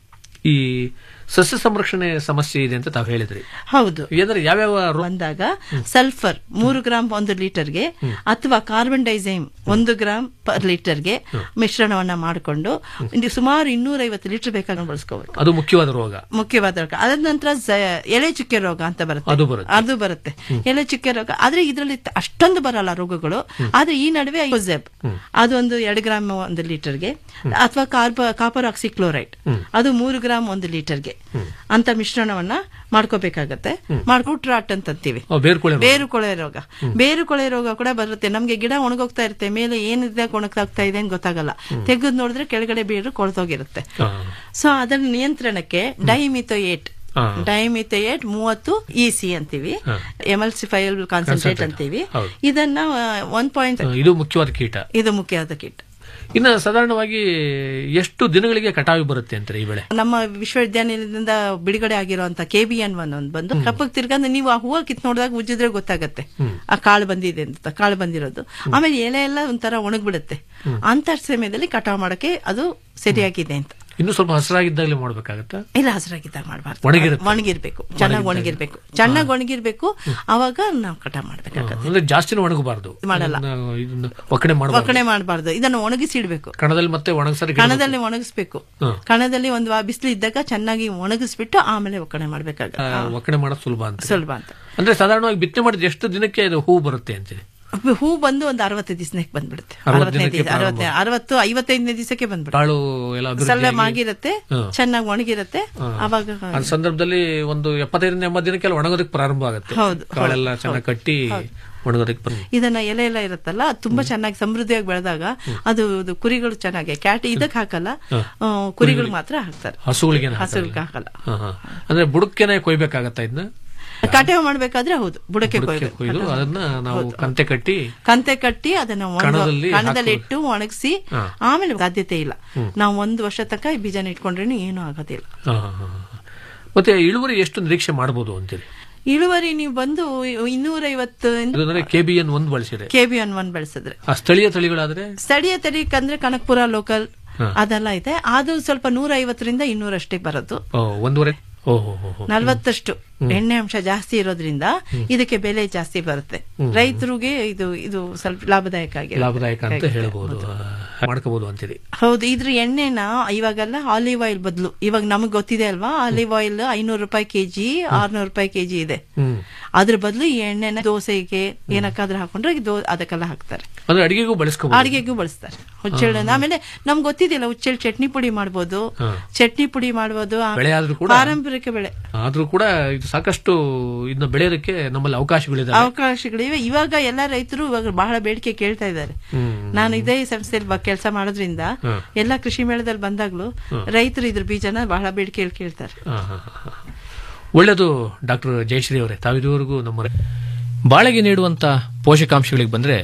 ಈ ಸಸ್ಯ ಸಂರಕ್ಷಣೆ ಸಮಸ್ಯೆ ಇದೆ ಅಂತ ತಾವು ಹೇಳಿದ್ರಿ ಹೌದು ಅಂದ್ರೆ ಯಾವ್ಯಾವ ರೋ- ಬಂದಾಗ ಸಲ್ಫರ್ ಮೂರು ಗ್ರಾಂ ಒಂದು ಲೀಟರ್ಗೆ ಅಥವಾ ಕಾರ್ಬನ್ ಡೈಸೈಮ್ ಒಂದು ಗ್ರಾಂ ಪರ್ ಲೀಟರ್ಗೆ ಮಿಶ್ರಣವನ್ನ ಮಾಡಿಕೊಂಡು ಸುಮಾರು ಇನ್ನೂರೈವತ್ತು ಲೀಟರ್ ಬೇಕಾಗಿ ಬಳಸ್ಕೋಬೇಕು ಅದು ಮುಖ್ಯವಾದ ರೋಗ ಮುಖ್ಯವಾದ ರೋಗ ಅದಾದ ನಂತರ ಝ- ಎಲೆ ಚುಕ್ಕೆ ರೋಗ ಅಂತ ಬರುತ್ತೆ ಅದು ಬರುತ್ತೆ. ಅದು ಬರುತ್ತೆ ಎಲೆ ಚುಕ್ಕೆ ರೋಗ ಆದ್ರೆ ಇದರಲ್ಲಿ ಅಷ್ಟೊಂದು ಬರಲ್ಲ ರೋಗಗಳು ಆದ್ರೆ ಈ ನಡುವೆ ಐಕೋಸೆಬ್ ಅದೊಂದು ಎರಡು ಗ್ರಾಮ್ ಒಂದು ಲೀಟರ್ಗೆ ಅಥವಾ ಕಾರ್ಬ ಕಾಪರ್ ಆಕ್ಸಿಕ್ಲೋರೈಡ್ ಅದು ಮೂರು ಗ್ರಾಮ್ ಒಂದು ಲೀಟರ್ಗೆ ಅಂತ ಮಿಶ್ರಣವನ್ನ ಮಾಡ್ಕೋಬೇಕಾಗತ್ತೆ ಮಾಡ್ಕೊಟ್ರಾಟ್ ಅಂತ ಅಂತೀವಿ ಓ, ಬೇರ್ಕೊಳೆ ರೋಗ. ಬೇರು ಕೊಳೆ ರೋಗ ಬೇರು ಕೊಳೆ ರೋಗ ಕೂಡ ಬರುತ್ತೆ ನಮ್ಗೆ ಗಿಡ ಒಣಗೋಗ್ತಾ ಇರುತ್ತೆ ಮೇಲೆ ಏನಿದೆ ಒಣಗ್ತಾ ಇದೆ ಅಂತ ಗೊತ್ತಾಗಲ್ಲ ತೆಗೆದು ನೋಡಿದ್ರೆ ಕೆಳಗಡೆ ಬೇರು ಕೊಳ್ತೋಗಿರುತ್ತೆ ಹಾ. ಸೊ ಅದರ ನಿಯಂತ್ರಣಕ್ಕೆ ಡೈಮಿಥೋಯೇಟ್ ಹಾ. ಡೈಮಿಥೋಯೇಟ್ ಮೂವತ್ತು ಇ ಸಿ ಅಂತೀವಿ ಹಾ. Emulsifiable concentrate Concentrate. ಅಂತೀವಿ ಹೌದು. ಇದನ್ನ ಒನ್ ಪಾಯಿಂಟ್ ಹಾ, ಇದು ಮುಖ್ಯವಾದ ಕೀಟ ಇದು ಮುಖ್ಯವಾದ ಕೀಟ ಇನ್ನ ಸಾಧಾರಣವಾಗಿ ಎಷ್ಟು ದಿನಗಳಿಗೆ ಕಟಾವಿ ಬರುತ್ತೆ ಅಂತಾರೆ ಈ ಬೆಳೆ ನಮ್ಮ ವಿಶ್ವವಿದ್ಯಾನಿಲಯದಿಂದ ಬಿಡುಗಡೆ ಆಗಿರುವಂತ ಕೆ ಬಿ ಎನ್ ಒನ್ ಒಂದು ಬಂದು ಕಪ್ಪಗ್ ತಿರ್ಗಂದು ನೀವು ಆ ಹೂವು ಕಿತ್ ನೋಡಿದಾಗ ಉಜ್ಜಿದ್ರೆ ಗೊತ್ತಾಗತ್ತೆ ಆ ಕಾಳು ಬಂದಿದೆ ಅಂತ ಕಾಳು ಬಂದಿರೋದು ಆಮೇಲೆ ಎಲೆ ಎಲ್ಲ ಒಂಥರ ಒಣಗ್ಬಿಡುತ್ತೆ ಅಂತ ಸಮಯದಲ್ಲಿ ಕಟಾವ್ ಮಾಡಕ್ಕೆ ಅದು ಸರಿಯಾಗಿದೆ ಅಂತ ಇನ್ನು ಸ್ವಲ್ಪ ಹಸಿರಾಗಿದ್ದಾಗಲೇ ಮಾಡ್ಬೇಕಾಗತ್ತಾ ಇಲ್ಲ ಹಸಿರಾಗಿದ್ದಾಗ ಮಾಡಬಾರ್ದು ಒಣಗಿರುತ್ತೆ. ಒಣಗಿರ್ಬೇಕು ಚೆನ್ನಾಗಿ ಒಣಗಿರ್ಬೇಕು ಚೆನ್ನಾಗಿ ಒಣಗಿರ್ಬೇಕು ಅವಾಗ ನಾವು ಕಟಾವ್ ಮಾಡ್ಬೇಕಾಗತ್ತೆ ಅಂದ್ರೆ ಜಾಸ್ತಿನೂ ಒಣಗಬಾರ್ದು ಮಾಡಲ್ಲ. ಇದನ್ನ- ಇದನ್ನ ಒಕ್ಕಣೆ ಮಾಡಬಾರ್ದು ಒಕ್ಕಣೆ ಮಾಡಬಾರ್ದು ಇದನ್ನು ಒಣಗಿಸಿಡ್ಬೇಕು ಕಣದಲ್ಲಿ ಮತ್ತೆ ಒಣಗಿಸರಿ ಕಣದಲ್ಲಿ ಒಣಗಿಸ್ಬೇಕು ಹ್ಮ್. ಕಣದಲ್ಲಿ ಒಂದು ಬಿಸಿಲು ಇದ್ದಾಗ ಚೆನ್ನಾಗಿ ಒಣಗಿಸ್ಬಿಟ್ಟು ಆಮೇಲೆ ಒಕ್ಕಣೆ ಮಾಡ್ಬೇಕಾಗತ್ತೆ ಒಕ್ಕಣೆ ಮಾಡೋದು ಸುಲಭ ಅಂತ ಸುಲಭ ಅಂತ ಅಂದ್ರೆ ಸಾಧಾರಣವಾಗಿ ಬಿತ್ತನೆ ಮಾಡಿದ ಎಷ್ಟು ದಿನಕ್ಕೆ ಇದು ಹೂ ಬರುತ್ತೆ ಅಂತೀರಿ ಹೂ ಬಂದು ಒಂದು ಅರವತ್ತು ದಿವಸಕ್ಕೆ ಬಂದ್ಬಿಡುತ್ತೆ ಅರವತ್ತು ಅರವತ್ತನೇ ದಿನಕ್ಕೆ ದಿವಸ ಅರವತ್ತನೇ ಅರವತ್ತು ಐವತ್ತೈದನೇ ದಿವಸಕ್ಕೆ ಬಂದ್ಬಿಡುತ್ತೆ ಕಾಳು ಎಲ್ಲ ಅಭಿವೃದ್ಧಿ ಸಲ್ಲ ಆಗಿ- ಮಾಗಿರುತ್ತೆ ಹ್ಮ್. ಚೆನ್ನಾಗಿ ಒಣಗಿರುತ್ತೆ ಹ್ಮ್. ಅವಾಗ ಆ ಸಂದರ್ಭದಲ್ಲಿ ಒಂದು ಎಪ್ಪತ್ತೈದರಿಂದ ಎಂಬತ್ತು ದಿನಕ್ಕೆಲ್ಲ ಒಣಗೋದಕ್ಕೆ ಪ್ರಾರಂಭ ಆಗುತ್ತೆ ಹೌದು, ಕಾಳೆಲ್ಲ ಹೌದು, ಚೆನ್ನಾಗಿ ಕಟ್ಟಿ ಒಣಗೋದಕ್ಕೆ ಬಂದು ಇದನ್ನ ಎಲೆ ಎಲ್ಲ ಇರುತ್ತಲ್ಲ ಅದು ತುಂಬಾ ಚೆನ್ನಾಗಿ ಸಮೃದ್ಧಿಯಾಗಿ ಬೆಳೆದಾಗ ಅದು ಅದು ಕುರಿಗಳು ಚೆನ್ನಾಗಿ ಕ್ಯಾಟ್ ಇದಕ್ಕೆ ಹಾಕಲ್ಲ ಹಾ. ಆ, ಕುರಿಗಳು ಮಾತ್ರ ಹಾಕ್ತಾರೆ ಹಸುಗಳಿಗೆ ಹಸುಗಳಿಗೆ ಹಾಕಲ್ಲ ಅಂದ್ರೆ ಬುಡಕ್ಕೇನೆ ಕೊಯ್ಬೇಕಾಗತ್ತ ಇದನ್ನ ಕಟಾವು ಮಾಡ್ಬೇಕಾದ್ರೆ ಹೌದು ಬುಡಕ್ಕೆ ಬುಡಕ್ಕೆ ಕೊಯ್ಬೇಕು ಕೊಯ್ದು ಅದನ್ನ ನಾವು ಕಂತೆ ಕಟ್ಟಿ ಕಂತೆ ಕಟ್ಟಿ ಅದನ್ನ ಒಣಗ- ಕಣದಲ್ಲಿ ಕಣದಲ್ಲಿ ಹಾಕ್ಬೋದು. ಇಟ್ಟು ಒಣಗಿಸಿ ಹಾ. ಆಮೇಲೆ ಸಾಧ್ಯತೆ ಇಲ್ಲ ನಾವು ಒಂದು ವರ್ಷ ತನಕ ಈ ಬೀಜನ ಇಟ್ಕೊಂಡ್ರೇನು ಏನೂ ಆಗೋದಿಲ್ಲ ಹಾ, ಹಾ, ಹಾ. ಮತ್ತೆ ಇಳುವರಿ ಎಷ್ಟು ನಿರೀಕ್ಷೆ ಮಾಡಬಹುದು ಅಂತೀರಿ ಇಳುವರಿ ನೀವು ಬಂದು ಇನ್ನೂರೈವತ್ತು ಅಂದ್ರೆ ಕೆ ಬಿ ಎನ್ ಒಂದು ಬಳಸಿದೆ ಕೆ ಬಿ ಒನ್ ಒನ್ ಬೆಳೆಸಿದ್ರೆ ಆ ಸ್ಥಳೀಯ ತಳಿಗಳಾದ್ರೆ ಸ್ಥಳೀಯ ತರೀಕ್ ಅಂದ್ರೆ ಕನಕಪುರ ಲೋಕಲ್ ಹಾ. ಅದೆಲ್ಲ ಇದೆ ಅದು ಸ್ವಲ್ಪ ನೂರ ಐವತ್ತರಿಂದ ಇನ್ನೂರಷ್ಟೇ ಬರೋದು ಓ, ಒಂದೂವರೆ ಓಹೋ ಹೋ, ಹೋ. ನಲ್ವತ್ತಷ್ಟು ಎಣ್ಣೆ ಅಂಶ ಜಾಸ್ತಿ ಇರೋದ್ರಿಂದ ಇದಕ್ಕೆ ಬೆಲೆ ಜಾಸ್ತಿ ಬರುತ್ತೆ ರೈತರಿಗೆ ಇದು ಇದು ಸ್ವಲ್ಪ ಲಾಭದಾಯಕ ಆಗಿದೆ ಲಾಭದಾಯಕ ಅಂತ ಹೇಳ್ಬೋದು ಮಾಡ್ಕೋಬಹುದು ಅಂತೀರಿ ಹೌದು ಇದ್ರ ಎಣ್ಣೆನ ಇವಾಗೆಲ್ಲ ಆಲಿವ್ ಆಯಿಲ್ ಬದಲು ಇವಾಗ ನಮಗ್ ಗೊತ್ತಿದೆ ಅಲ್ವಾ ಆಲಿವ್ ಆಯಿಲ್ ಐನೂರು ರೂಪಾಯಿ ಕೆಜಿ ಆರ್ನೂರು ರೂಪಾಯಿ ಕೆಜಿ ಇದೆ ಹ್ಮ್ ಅದ್ರ ಬದಲು ಈ ಎಣ್ಣೆನ ದೋಸೆಗೆ ಏನಕ್ಕಾದ್ರೂ ಹಾಕೊಂಡ್ರೆ ಇದು ಅದಕ್ಕೆಲ್ಲ ಹಾಕ್ತಾರೆ ಅಂದ್ರೆ ಅಡಿಗೆಗೂ ಬಳಸ್ಕೋಬಹುದು ಅಡಿಗೆಗೂ ಬಳಸ್ತಾರೆ ಹುಚ್ಚೆಳ್ಳು ಆಮೇಲೆ ನಮ್ಗೆ ಗೊತ್ತಿದೆಯಲ್ಲ ಹುಚ್ಚೆಳ್ಳು ಚಟ್ನಿ ಪುಡಿ ಮಾಡ್ಬೋದು ಹಾ. ಚಟ್ನಿ ಪುಡಿ ಮಾಡ್ಬೋದು ಆ- ಬೆಳೆ ಆದ್ರೂ ಕೂಡ ಪಾರಂಪರಿಕ ಬೆಳೆ ಆದ್ರೂ ಕೂಡ ಇದು ಸಾಕಷ್ಟು ಇದನ್ನ ಬೆಳೆಯೋದಕ್ಕೆ ನಮ್ಮಲ್ಲಿ ಅವಕಾಶಗಳಿದಾವೆ ಅವಕಾಶಗಳಿವೆ ಇವಾಗ ಎಲ್ಲ ರೈತರು ಇವಾಗ ಬಹಳ ಬೇಡಿಕೆ ಕೇಳ್ತಾ ಇದ್ದಾರೆ ಹ್ಮ್. ನಾನು ಇದೇ ಸಂಸ್ಥೆಯಲ್ಲಿ ಕೆಲಸ ಮಾಡೋದ್ರಿಂದ ಹಾ. ಎಲ್ಲ ಕೃಷಿ ಮೇಳದಲ್ಲಿ ಬಂದಾಗ್ಲೂ ರೈತರು ಇದ್ರ ಬೀಜನ ಬಹಳ ಬೇಡಿಕೆ ಕೇಳ್ತಾರೆ ಹಾ, ಹಾ, ಹಾ. ಒಳ್ಳೆಯದು ಡಾಕ್ಟರ್ ಜಯಶ್ರೀ ಅವರೇ ತಾವಿದುವರೆಗೂ ನಮ್ಮ ಬಾಳೆಗೆ ನೀಡುವಂತ ಪೋಷಕಾಂಶಗಳಿಗೆ ಬಂದ್ರೆ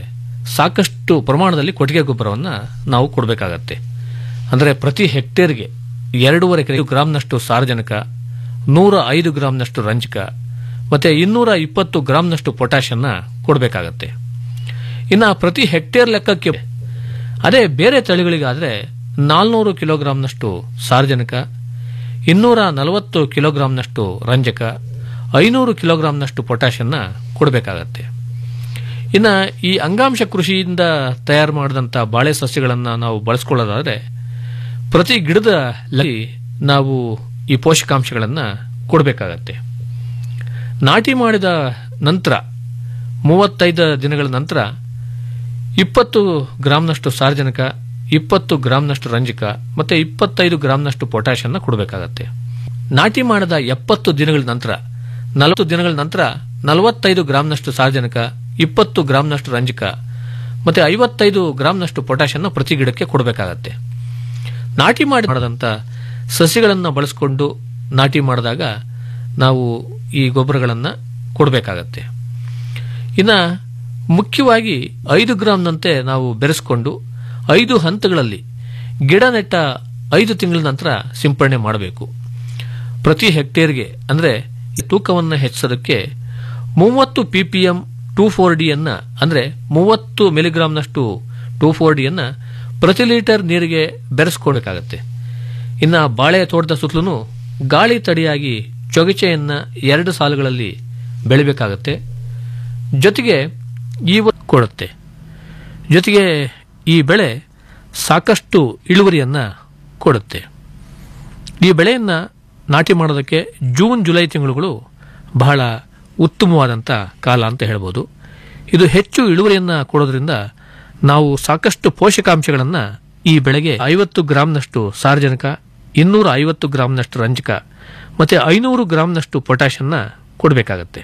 ಸಾಕಷ್ಟು ಪ್ರಮಾಣದಲ್ಲಿ ಕೊಟ್ಟಿಗೆ ಗೊಬ್ಬರವನ್ನು ನಾವು ಕೊಡಬೇಕಾಗತ್ತೆ ಅಂದರೆ ಪ್ರತಿ ಹೆಕ್ಟೇರ್ಗೆ ಎರಡೂವರೆ ಕೆ ಗ್ರಾಂನಷ್ಟು ಸಾರಜನಕ ನೂರ ಐದು ಗ್ರಾಂನಷ್ಟು ರಂಜಕ ಮತ್ತೆ ಇನ್ನೂರ ಇಪ್ಪತ್ತು ಗ್ರಾಂನಷ್ಟು ಪೊಟ್ಯಾಷನ್ನ ಕೊಡಬೇಕಾಗತ್ತೆ ಇನ್ನು ಪ್ರತಿ ಹೆಕ್ಟೇರ್ ಲೆಕ್ಕಕ್ಕೆ ಅದೇ ಬೇರೆ ತಳಿಗಳಿಗಾದರೆ ನಾಲ್ನೂರು ಕಿಲೋಗ್ರಾಂನಷ್ಟು ಸಾರಜನಕ ಇನ್ನೂರ ನಲವತ್ತು ಕಿಲೋಗ್ರಾಂನಷ್ಟು ರಂಜಕ ಐನೂರು ಕಿಲೋಗ್ರಾಂನಷ್ಟು ಪೊಟ್ಯಾಷನ್ನ ಕೊಡಬೇಕಾಗತ್ತೆ ಇನ್ನು ಈ ಅಂಗಾಂಶ ಕೃಷಿಯಿಂದ ತಯಾರು ಮಾಡಿದಂಥ ಬಾಳೆ ಸಸ್ಯಗಳನ್ನು ನಾವು ಬಳಸ್ಕೊಳ್ಳೋದಾದರೆ ಪ್ರತಿ ಗಿಡದ ಲಲ್ಲಿ ನಾವು ಈ ಪೋಷಕಾಂಶಗಳನ್ನು ಕೊಡಬೇಕಾಗತ್ತೆ ನಾಟಿ ಮಾಡಿದ ನಂತರ ಮೂವತ್ತೈದು ದಿನಗಳ ನಂತರ ಇಪ್ಪತ್ತು ಗ್ರಾಂನಷ್ಟು ಸಾರಜನಕ ಇಪ್ಪತ್ತು ಗ್ರಾಂನಷ್ಟು ರಂಜಕ ಮತ್ತೆ ಇಪ್ಪತ್ತೈದು ಗ್ರಾಂನಷ್ಟು ಪೊಟ್ಯಾಷನ್ನ ಕೊಡಬೇಕಾಗತ್ತೆ ನಾಟಿ ಮಾಡಿದ ಎಪ್ಪತ್ತು ದಿನಗಳ ನಂತರ ನಲವತ್ತು ದಿನಗಳ ನಂತರ ನಲವತ್ತೈದು ಗ್ರಾಂನಷ್ಟು ಸಾರಜನಕ ಇಪ್ಪತ್ತು ಗ್ರಾಂನಷ್ಟು ರಂಜಕ ಮತ್ತೆ ಐವತ್ತೈದು ಗ್ರಾಂನಷ್ಟು ಪೊಟ್ಯಾಷನ್ನ ಪ್ರತಿ ಗಿಡಕ್ಕೆ ಕೊಡಬೇಕಾಗತ್ತೆ ನಾಟಿ ಮಾಡಿ ಮಾಡಿದಂಥ ಸಸಿಗಳನ್ನು ಬಳಸಿಕೊಂಡು ನಾಟಿ ಮಾಡಿದಾಗ ನಾವು ಈ ಗೊಬ್ಬರಗಳನ್ನು ಕೊಡಬೇಕಾಗತ್ತೆ ಇನ್ನು ಮುಖ್ಯವಾಗಿ ಐದು ಗ್ರಾಂನಂತೆ ನಾವು ಬೆರೆಸ್ಕೊಂಡು ಐದು ಹಂತಗಳಲ್ಲಿ ಗಿಡ ನೆಟ್ಟ ಐದು ತಿಂಗಳ ನಂತರ ಸಿಂಪಡಣೆ ಮಾಡಬೇಕು ಪ್ರತಿ ಹೆಕ್ಟೇರ್ಗೆ ಅಂದರೆ ತೂಕವನ್ನು ಹೆಚ್ಚಿಸೋದಕ್ಕೆ ಮೂವತ್ತು P P M two four ಡಿಯನ್ನು ಅಂದರೆ ಮೂವತ್ತು ಮಿಲಿಗ್ರಾಂನಷ್ಟು ಟೂ ಫೋರ್ ಡಿಯನ್ನು ಪ್ರತಿ ಲೀಟರ್ ನೀರಿಗೆ ಬೆರೆಸ್ಕೊಳ್ಬೇಕಾಗತ್ತೆ ಇನ್ನು ಬಾಳೆ ತೋಟದ ಸುತ್ತಲೂ ಗಾಳಿ ತಡಿಯಾಗಿ ಚೊಗಚೆಯನ್ನು ಎರಡು ಸಾಲುಗಳಲ್ಲಿ ಬೆಳಿಬೇಕಾಗತ್ತೆ ಜೊತೆಗೆ ಈ ಕೊಡುತ್ತೆ ಜೊತೆಗೆ ಈ ಬೆಳೆ ಸಾಕಷ್ಟು ಇಳುವರಿಯನ್ನು ಕೊಡುತ್ತೆ ಈ ಬೆಳೆಯನ್ನು ನಾಟಿ ಮಾಡೋದಕ್ಕೆ ಜೂನ್ ಜುಲೈ ತಿಂಗಳುಗಳು ಬಹಳ ಉತ್ತಮವಾದಂಥ ಕಾಲ ಅಂತ ಹೇಳ್ಬೋದು ಇದು ಹೆಚ್ಚು ಇಳುವರಿಯನ್ನು ಕೊಡೋದ್ರಿಂದ ನಾವು ಸಾಕಷ್ಟು ಪೋಷಕಾಂಶಗಳನ್ನು ಈ ಬೆಳೆಗೆ ಐವತ್ತು ಗ್ರಾಂನಷ್ಟು ಸಾರಜನಕ ಇನ್ನೂರ ಐವತ್ತು ಗ್ರಾಂನಷ್ಟು ರಂಜಕ ಮತ್ತು ಐನೂರು ಗ್ರಾಂನಷ್ಟು ಪೊಟ್ಯಾಷನ್ನ ಕೊಡಬೇಕಾಗತ್ತೆ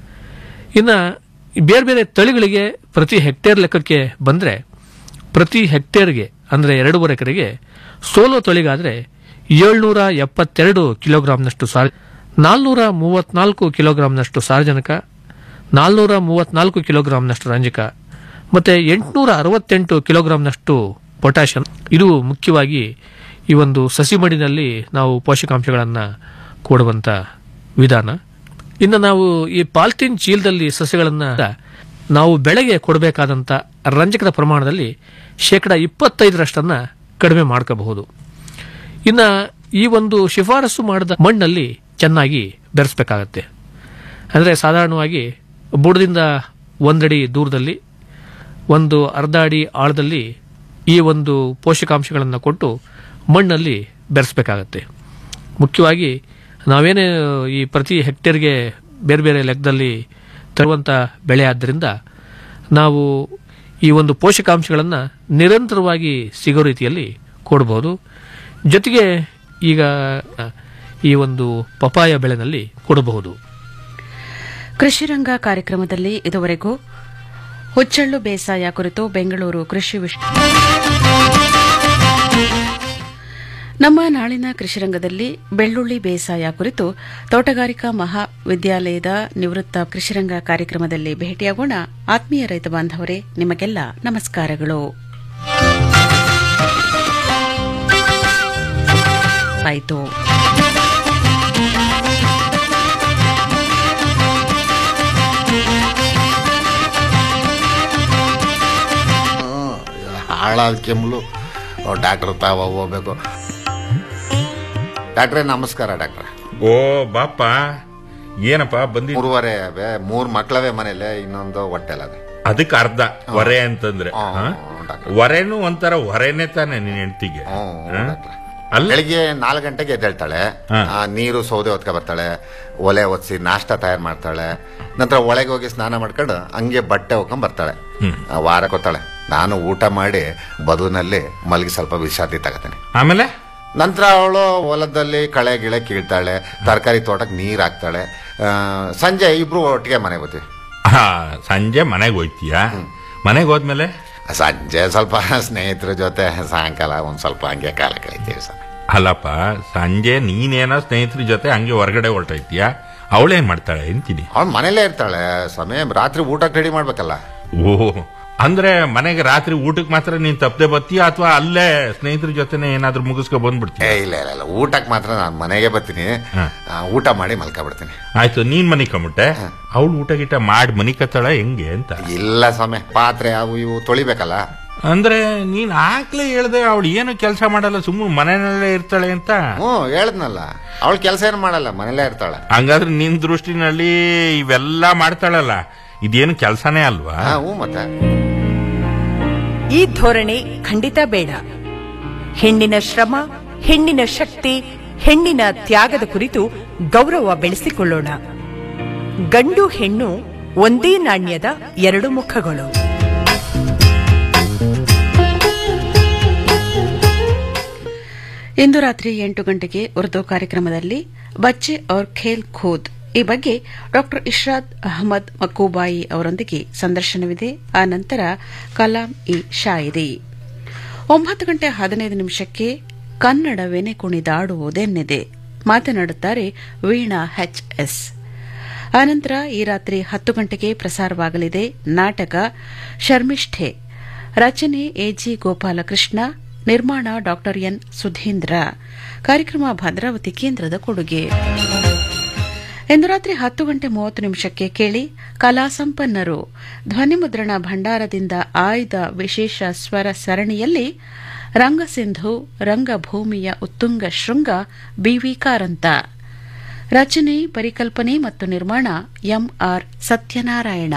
ಇನ್ನು ಬೇರೆ ಬೇರೆ ತಳಿಗಳಿಗೆ ಪ್ರತಿ ಹೆಕ್ಟೇರ್ ಲೆಕ್ಕಕ್ಕೆ ಬಂದರೆ ಪ್ರತಿ ಹೆಕ್ಟೇರ್ಗೆ ಅಂದರೆ ಎರಡೂವರೆ ಎಕರೆಗೆ ಸೋಲೋ ತಳಿಗಾದರೆ ಏಳ್ನೂರ ಎಪ್ಪತ್ತೆರಡು ಕಿಲೋಗ್ರಾಂನಷ್ಟು ಸಾರ ನಾಲ್ನೂರ ಮೂವತ್ನಾಲ್ಕು ಕಿಲೋಗ್ರಾಂನಷ್ಟು ಸಾರಜನಕ ನಾಲ್ನೂರ ಮೂವತ್ನಾಲ್ಕು ಕಿಲೋಗ್ರಾಂನಷ್ಟು ರಂಜಕ ಮತ್ತು ಎಂಟುನೂರ ಅರವತ್ತೆಂಟು ಕಿಲೋಗ್ರಾಂನಷ್ಟು ಪೊಟ್ಯಾಷಿಯಂ ಇದು ಮುಖ್ಯವಾಗಿ ಈ ಒಂದು ಸಸಿ ಮಡಿನಲ್ಲಿ ನಾವು ಪೋಷಕಾಂಶಗಳನ್ನು ಕೊಡುವಂಥ ವಿಧಾನ ಇನ್ನು ನಾವು ಈ ಪಾಲ್ತೀನ್ ಚೀಲದಲ್ಲಿ ಸಸ್ಯಗಳನ್ನು ನಾವು ಬೆಳೆಗೆ ಕೊಡಬೇಕಾದಂಥ ರಂಜಕದ ಪ್ರಮಾಣದಲ್ಲಿ ಶೇಕಡ ಇಪ್ಪತ್ತೈದರಷ್ಟನ್ನು ಕಡಿಮೆ ಮಾಡ್ಕೋಬಹುದು ಇನ್ನು ಈ ಒಂದು ಶಿಫಾರಸು ಮಾಡಿದ ಮಣ್ಣಲ್ಲಿ ಚೆನ್ನಾಗಿ ಬೆರೆಸಬೇಕಾಗತ್ತೆ ಅಂದರೆ ಸಾಧಾರಣವಾಗಿ ಬುಡದಿಂದ ಒಂದಡಿ ದೂರದಲ್ಲಿ ಒಂದು ಅರ್ಧ ಅಡಿ ಆಳದಲ್ಲಿ ಈ ಒಂದು ಪೋಷಕಾಂಶಗಳನ್ನು ಕೊಟ್ಟು ಮಣ್ಣಲ್ಲಿ ಬೆರೆಸಬೇಕಾಗತ್ತೆ ಮುಖ್ಯವಾಗಿ ನಾವೇನೇ ಈ ಪ್ರತಿ ಹೆಕ್ಟೇರ್ಗೆ ಬೇರೆ ಬೇರೆ ಲೆಕ್ಕದಲ್ಲಿ ತರುವಂಥ ಬೆಳೆ ಆದ್ದರಿಂದ ನಾವು ಈ ಒಂದು ಪೋಷಕಾಂಶಗಳನ್ನು ನಿರಂತರವಾಗಿ ಸಿಗೋ ರೀತಿಯಲ್ಲಿ ಕೊಡ್ಬೋದು ಜೊತೆಗೆ ಈಗ ಈ ಒಂದು ಪಪಾಯ ಬೆಳೆನಲ್ಲಿ ಕೊಡಬಹುದು ಕೃಷಿರಂಗ ಕಾರ್ಯಕ್ರಮದಲ್ಲಿ ಇದುವರೆಗೂ ಹುಚ್ಚಳ್ಳು ಬೇಸಾಯ ಕುರಿತು ಬೆಂಗಳೂರು ಕೃಷಿ ವಿಶ್ವ ನಮ್ಮ ನಾಳಿನ ಕೃಷಿರಂಗದಲ್ಲಿ ಬೆಳ್ಳುಳ್ಳಿ ಬೇಸಾಯ ಕುರಿತು ತೋಟಗಾರಿಕಾ ಮಹಾವಿದ್ಯಾಲಯದ ನಿವೃತ್ತ ಕೃಷಿರಂಗ ಕಾರ್ಯಕ್ರಮದಲ್ಲಿ ಭೇಟಿಯಾಗೋಣ ಆತ್ಮೀಯ ರೈತ ಬಾಂಧವರೇ ನಿಮಗೆಲ್ಲ ನಮಸ್ಕಾರಗಳು ಆಯಿತು ಹಾಳಾದ ಕೆಮ್ಮಲು ಡಾಕ್ಟರ್ ತಾವ ಹೋಗ್ಬೇಕು ಡಾಕ್ಟ್ರೇ ನಮಸ್ಕಾರ ಡಾಕ್ಟ್ರೆ ಓ ಬಾಪ ಏನಪ್ಪ ಬಂದಿ ಮೂರುವರೆ ಅವೆ ಮೂರ್ ಮಕ್ಳವೆ ಮನೇಲೆ ಇನ್ನೊಂದು ಹೊಟ್ಟೆಲದೆ ಅದಕ್ಕೆ ಅರ್ಧ ಹೊರೆ ಅಂತಂದ್ರೆ ಹಾ? ಹೊರೆನೂ ಒಂಥರ ಹೊರೆನೇ ತಾನೆ ನಿನ್ ಹೆಂಡತಿಗೆ ಅಲ್ಲ ಬೆಳಿಗ್ಗೆ ನಾಲ್ಕು ಗಂಟೆಗೆ ಎದ್ದೇಳ್ತಾಳೆ ಆ, ನೀರು ಸೌದೆ ಹೊತ್ಕೊ ಬರ್ತಾಳೆ ಒಲೆ ಒತ್ಸಿ ನಾಷ್ಟ ತಯಾರು ಮಾಡ್ತಾಳೆ ನಂತರ ಒಳಗೆ ಹೋಗಿ ಸ್ನಾನ ಮಾಡ್ಕೊಂಡು ಹಂಗೆ ಬಟ್ಟೆ ಹೋಗ್ಕೊಂಡ್ ಬರ್ತಾಳೆ ಆ, ವಾರ ಕೊತ್ತಾಳೆ ನಾನು ಊಟ ಮಾಡಿ ಬದುನಲ್ಲಿ ಮಲಗಿ ಸ್ವಲ್ಪ ವಿಶ್ರಾಂತಿ ತಗೋತೀನಿ ಆಮೇಲೆ ನಂತರ ಅವಳು ಹೊಲದಲ್ಲಿ ಕಳೆ ಗಿಳೆ ಕೀಳ್ತಾಳೆ ತರಕಾರಿ ತೋಟಕ್ಕೆ ನೀರ್ ಹಾಕ್ತಾಳೆ ಆ, ಸಂಜೆ ಇಬ್ರು ಒಟ್ಟಿಗೆ ಮನೆಗೆ ಬರ್ತೀವಿ ಹಾ ಸಂಜೆ ಮನೆಗೆ ಹೋಯ್ತೀಯಾ ಮನೆಗೆ ಹೋದ್ಮೇಲೆ ಸಂಜೆ ಸ್ವಲ್ಪ ಸ್ನೇಹಿತರ ಜೊತೆ ಸಾಯಂಕಾಲ ಒಂದ್ ಸ್ವಲ್ಪ ಹಂಗೆ ಕಾಲ ಕಳಿತೀವಿ ಸರ್ ಅಲ್ಲಪ್ಪ ಸಂಜೆ ನೀನೇನೋ ಸ್ನೇಹಿತರ ಜೊತೆ ಹಂಗೆ ಹೊರಗಡೆ ಹೊರಟೋಯ್ತೀಯಾ ಅವಳೇನ್ ಮಾಡ್ತಾಳೆ ಅಂತೀನಿ ಅವಳು ಮನೇಲೇ ಇರ್ತಾಳೆ ಸಮಯ ರಾತ್ರಿ ಊಟಕ್ಕೆ ರೆಡಿ ಮಾಡ್ಬೇಕಲ್ಲ ಓ ಅಂದ್ರೆ ಮನೆಗೆ ರಾತ್ರಿ ಊಟಕ್ಕೆ ಮಾತ್ರ ನೀನ್ ತಪ್ಪದೆ ಬರ್ತೀಯ ಅಥವಾ ಅಲ್ಲೇ ಸ್ನೇಹಿತರ ಜೊತೆನೆ ಏನಾದ್ರೂ ಮುಗಿಸ್ಕೊ ಬಂದ್ಬಿಡ್ತೀಯ ಏ ಇಲ್ಲ ಇಲ್ಲ ಇಲ್ಲ ಊಟಕ್ಕೆ ಮಾತ್ರ ನಾನು ಮನೆಗೆ ಬರ್ತೀನಿ ಆ, ಊಟ ಮಾಡಿ ಮಲ್ಕೊಬಿಡ್ತೀನಿ ಆಯ್ತು ನೀನ್ ಮನಿ ಕಮ್ಬಿಟ್ಟೆ ಅವಳು ಊಟ ಗೀಟ ಮಾಡಿ ಮನಿ ಕತ್ತಾಳ ಹೆಂಗೆ ಅಂತ ಇಲ್ಲ ಸ್ವಾಮಿ ಪಾತ್ರೆ ಅವು ಇವು ತೊಳಿಬೇಕಲ್ಲ ಅಂದ್ರೆ ನೀನ್ ಆಗ್ಲೇ ಹೇಳ್ದೆ ಅವಳು ಏನು ಕೆಲಸ ಮಾಡಲ್ಲ ಸುಮ್ಮನೆ ಮನೆಯಲ್ಲೇ ಇರ್ತಾಳೆ ಅಂತ ಹ್ಞೂ ಹೇಳದ್ನಲ್ಲ ಅವಳು ಕೆಲಸ ಏನು ಮಾಡಲ್ಲ ಮನೇಲೇ ಇರ್ತಾಳೆ ಹಂಗಾದ್ರೆ ನಿನ್ ದೃಷ್ಟಿನಲ್ಲಿ ಇವೆಲ್ಲ ಮಾಡ್ತಾಳಲ್ಲ ಇದೇನು ಕೆಲಸನೇ ಅಲ್ವಾ ಹಾ, ಹ್ಞೂ ಮತ್ತೆ ಈ ಧೋರಣೆ ಖಂಡಿತ ಬೇಡ ಹೆಣ್ಣಿನ ಶ್ರಮ ಹೆಣ್ಣಿನ ಶಕ್ತಿ ಹೆಣ್ಣಿನ ತ್ಯಾಗದ ಕುರಿತು ಗೌರವ ಬೆಳೆಸಿಕೊಳ್ಳೋಣ ಗಂಡು ಹೆಣ್ಣು ಒಂದೇ ನಾಣ್ಯದ ಎರಡು ಮುಖಗಳು ಇಂದು ರಾತ್ರಿ ಎಂಟು ಗಂಟೆಗೆ ಉರ್ದು ಕಾರ್ಯಕ್ರಮದಲ್ಲಿ ಬಚ್ಚೆ ಔರ್ ಖೇಲ್ ಖೂದ್ ಈ ಬಗ್ಗೆ ಡಾಕ್ಟರ್ ಇಶ್ರಾದ್ ಅಹಮದ್ ಮಕ್ಕೂಬಾಯಿ ಅವರೊಂದಿಗೆ ಸಂದರ್ಶನವಿದೆ ಆ ನಂತರ ಕಲಾಂ ಇ ಶಾಯಿರಿ ಒಂಬತ್ತು ಗಂಟೆ ಹದಿನೈದು ನಿಮಿಷಕ್ಕೆ ಕನ್ನಡವೆನೆ ಕುಣಿದಾಡುವುದೆನ್ನಿದೆ ಮಾತನಾಡುತ್ತಾರೆ ವೀಣಾ ಎಸ್ ಆನಂತರ ಈ ರಾತ್ರಿ ಹತ್ತು ಗಂಟೆಗೆ ಪ್ರಸಾರವಾಗಲಿದೆ ನಾಟಕ ಶರ್ಮಿಷ್ಠೆ ರಚನೆ ಎಜಿ ಗೋಪಾಲಕೃಷ್ಣ ನಿರ್ಮಾಣ ಡಾಕ್ಟರ್ ಎನ್ ಸುಧೀಂದ್ರ ಕಾರ್ಯಕ್ರಮ ಭದ್ರಾವತಿ ಕೇಂದ್ರದ ಕೊಡುಗೆ ಇಂದು ರಾತ್ರಿ ಹತ್ತು ಗಂಟೆ ಮೂವತ್ತು ನಿಮಿಷಕ್ಕೆ ಕೇಳಿ ಕಲಾ ಸಂಪನ್ನರು ಧ್ವನಿಮುದ್ರಣ ಭಂಡಾರದಿಂದ ಆಯ್ದ ವಿಶೇಷ ಸ್ವರ ಸರಣಿಯಲ್ಲಿ ರಂಗಸಿಂಧು ರಂಗಭೂಮಿಯ ಉತ್ತುಂಗ ಶೃಂಗ ಬಿವಿ ಕಾರಂತ ರಚನೆ ಪರಿಕಲ್ಪನೆ ಮತ್ತು ನಿರ್ಮಾಣ ಎಂಆರ್ ಸತ್ಯನಾರಾಯಣ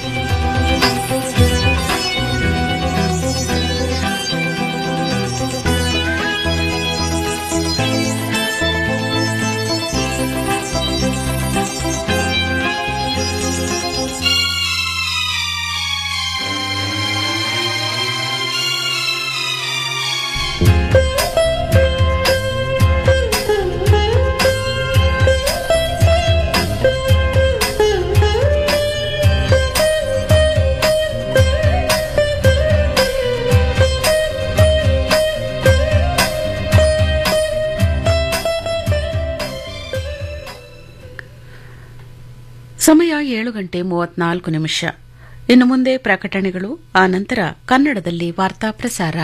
ಸಮಯ ಏಳು ಗಂಟೆ ಮೂವತ್ನಾಲ್ಕು ನಿಮಿಷ ಇನ್ನು ಮುಂದೆ ಪ್ರಕಟಣೆಗಳು ಆ ನಂತರ ಕನ್ನಡದಲ್ಲಿ ವಾರ್ತಾ ಪ್ರಸಾರ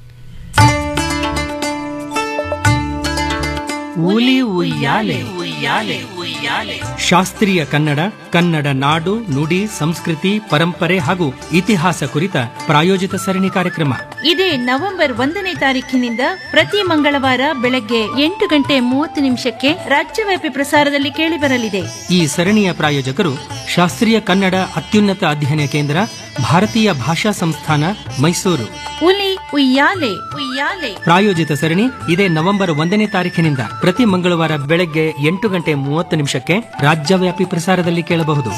ಹುಲಿ ಉಯ್ಯಾಲೆ ಶಾಸ್ತ್ರೀಯ ಕನ್ನಡ ಕನ್ನಡ ನಾಡು ನುಡಿ ಸಂಸ್ಕೃತಿ ಪರಂಪರೆ ಹಾಗೂ ಇತಿಹಾಸ ಕುರಿತ ಪ್ರಾಯೋಜಿತ ಸರಣಿ ಕಾರ್ಯಕ್ರಮ ಇದೇ ನವೆಂಬರ್ ಒಂದನೇ ತಾರೀಖಿನಿಂದ ಪ್ರತಿ ಮಂಗಳವಾರ ಬೆಳಗ್ಗೆ ಎಂಟು ಗಂಟೆ ಮೂವತ್ತು ನಿಮಿಷಕ್ಕೆ ರಾಜ್ಯವ್ಯಾಪಿ ಪ್ರಸಾರದಲ್ಲಿ ಕೇಳಿಬರಲಿದೆ ಈ ಸರಣಿಯ ಪ್ರಾಯೋಜಕರು ಶಾಸ್ತ್ರೀಯ ಕನ್ನಡ ಅತ್ಯುನ್ನತ ಅಧ್ಯಯನ ಕೇಂದ್ರ ಭಾರತೀಯ ಭಾಷಾ ಸಂಸ್ಥಾನ ಮೈಸೂರು ಹುಲಿ ಉಯ್ಯಾಲೆ ಉಯ್ಯಾಲೆ ಪ್ರಾಯೋಜಿತ ಸರಣಿ ಇದೇ ನವೆಂಬರ್ ಒಂದನೇ ತಾರೀಖಿನಿಂದ ಪ್ರತಿ ಮಂಗಳವಾರ ಬೆಳಗ್ಗೆ ಎಂಟು ಗಂಟೆ ಮೂವತ್ತು ನಿಮಿಷಕ್ಕೆ ರಾಜ್ಯವ್ಯಾಪಿ ಪ್ರಸಾರದಲ್ಲಿ ಕೇಳಬಹುದು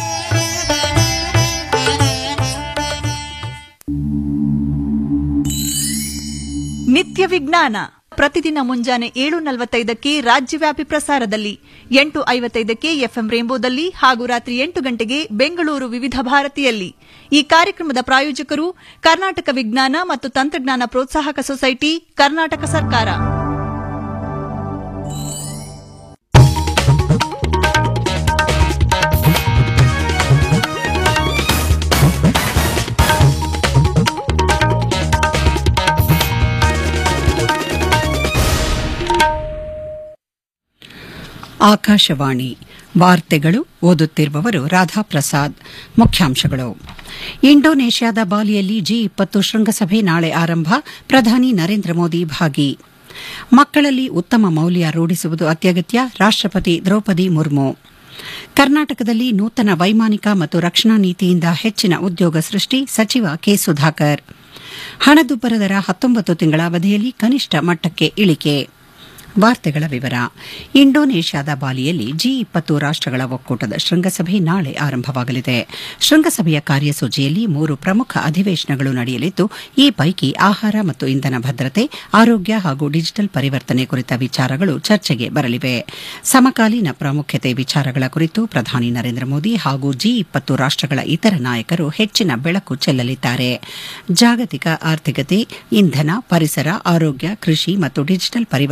ನಿತ್ಯ ವಿಜ್ಞಾನ ಪ್ರತಿದಿನ ಮುಂಜಾನೆ ಏಳು ನಲವತ್ತೈದಕ್ಕೆ ರಾಜ್ಯವ್ಯಾಪಿ ಪ್ರಸಾರದಲ್ಲಿ ಎಂಟು ಐವತ್ತೈದಕ್ಕೆ ಎಫ್ಎಂ ರೇಂಬೋದಲ್ಲಿ ಹಾಗೂ ರಾತ್ರಿ ಎಂಟು ಗಂಟೆಗೆ ಬೆಂಗಳೂರು ವಿವಿಧ ಭಾರತಿಯಲ್ಲಿ ಈ ಕಾರ್ಯಕ್ರಮದ ಪ್ರಾಯೋಜಕರು ಕರ್ನಾಟಕ ವಿಜ್ಞಾನ ಮತ್ತು ತಂತ್ರಜ್ಞಾನ ಪ್ರೋತ್ಸಾಹಕ ಸೊಸೈಟಿ ಕರ್ನಾಟಕ ಸರ್ಕಾರ ಆಕಾಶವಾಣಿ ವಾರ್ತೆಗಳು ಓದುತ್ತಿರುವವರು ರಾಧಾಪ್ರಸಾದ್ ಮುಖ್ಯಾಂಶಗಳು ಇಂಡೋನೇಷ್ಯಾದ ಬಾಲಿಯಲ್ಲಿ ಜಿ ಇಪ್ಪತ್ತು ಶೃಂಗಸಭೆ ನಾಳೆ ಆರಂಭ ಪ್ರಧಾನಿ ನರೇಂದ್ರ ಮೋದಿ ಭಾಗಿ ಮಕ್ಕಳಲ್ಲಿ ಉತ್ತಮ ಮೌಲ್ಯ ರೂಢಿಸುವುದು ಅತ್ಯಗತ್ಯ ರಾಷ್ಟಪತಿ ದ್ರೌಪದಿ ಮುರ್ಮು ಕರ್ನಾಟಕದಲ್ಲಿ ನೂತನ ವೈಮಾನಿಕ ಮತ್ತು ರಕ್ಷಣಾ ನೀತಿಯಿಂದ ಹೆಚ್ಚಿನ ಉದ್ಯೋಗ ಸೃಷ್ಟಿ ಸಚಿವ ಕೆ ಸುಧಾಕರ್ ಹಣದುಬ್ಬರ ದರ ಹತ್ತೊಂಬತ್ತು ತಿಂಗಳ ಅವಧಿಯಲ್ಲಿ ಕನಿಷ್ಠ ಮಟ್ಟಕ್ಕೆ ಇಳಿಕೆ ವಾರ್ತೆಗಳ ವಿವರ ಇಂಡೋನೇಷ್ಯಾದ ಬಾಲಿಯಲ್ಲಿ ಜಿ ಇಪ್ಪತ್ತು ರಾಷ್ಟಗಳ ಒಕ್ಕೂಟದ ಶೃಂಗಸಭೆ ನಾಳೆ ಆರಂಭವಾಗಲಿದೆ ಶೃಂಗಸಭೆಯ ಕಾರ್ಯಸೂಚಿಯಲ್ಲಿ ಮೂರು ಪ್ರಮುಖ ಅಧಿವೇಶನಗಳು ನಡೆಯಲಿದ್ದು ಈ ಪೈಕಿ ಆಹಾರ ಮತ್ತು ಇಂಧನ ಭದ್ರತೆ ಆರೋಗ್ಯ ಹಾಗೂ ಡಿಜಿಟಲ್ ಪರಿವರ್ತನೆ ಕುರಿತ ವಿಚಾರಗಳು ಚರ್ಚೆಗೆ ಬರಲಿವೆ ಸಮಕಾಲೀನ ಪ್ರಾಮುಖ್ಯತೆ ವಿಚಾರಗಳ ಕುರಿತು ಪ್ರಧಾನಿ ನರೇಂದ್ರ ಮೋದಿ ಹಾಗೂ ಜಿ ಇಪ್ಪತ್ತು ರಾಷ್ಟಗಳ ಇತರ ನಾಯಕರು ಹೆಚ್ಚಿನ ಬೆಳಕು ಚೆಲ್ಲಲಿದ್ದಾರೆ ಜಾಗತಿಕ ಆರ್ಥಿಕತೆ ಇಂಧನ ಪರಿಸರ ಆರೋಗ್ಯ ಕೃಷಿ ಮತ್ತು ಡಿಜಿಟಲ್ ಪರಿವರ್ತನೆ ಸೇರಿ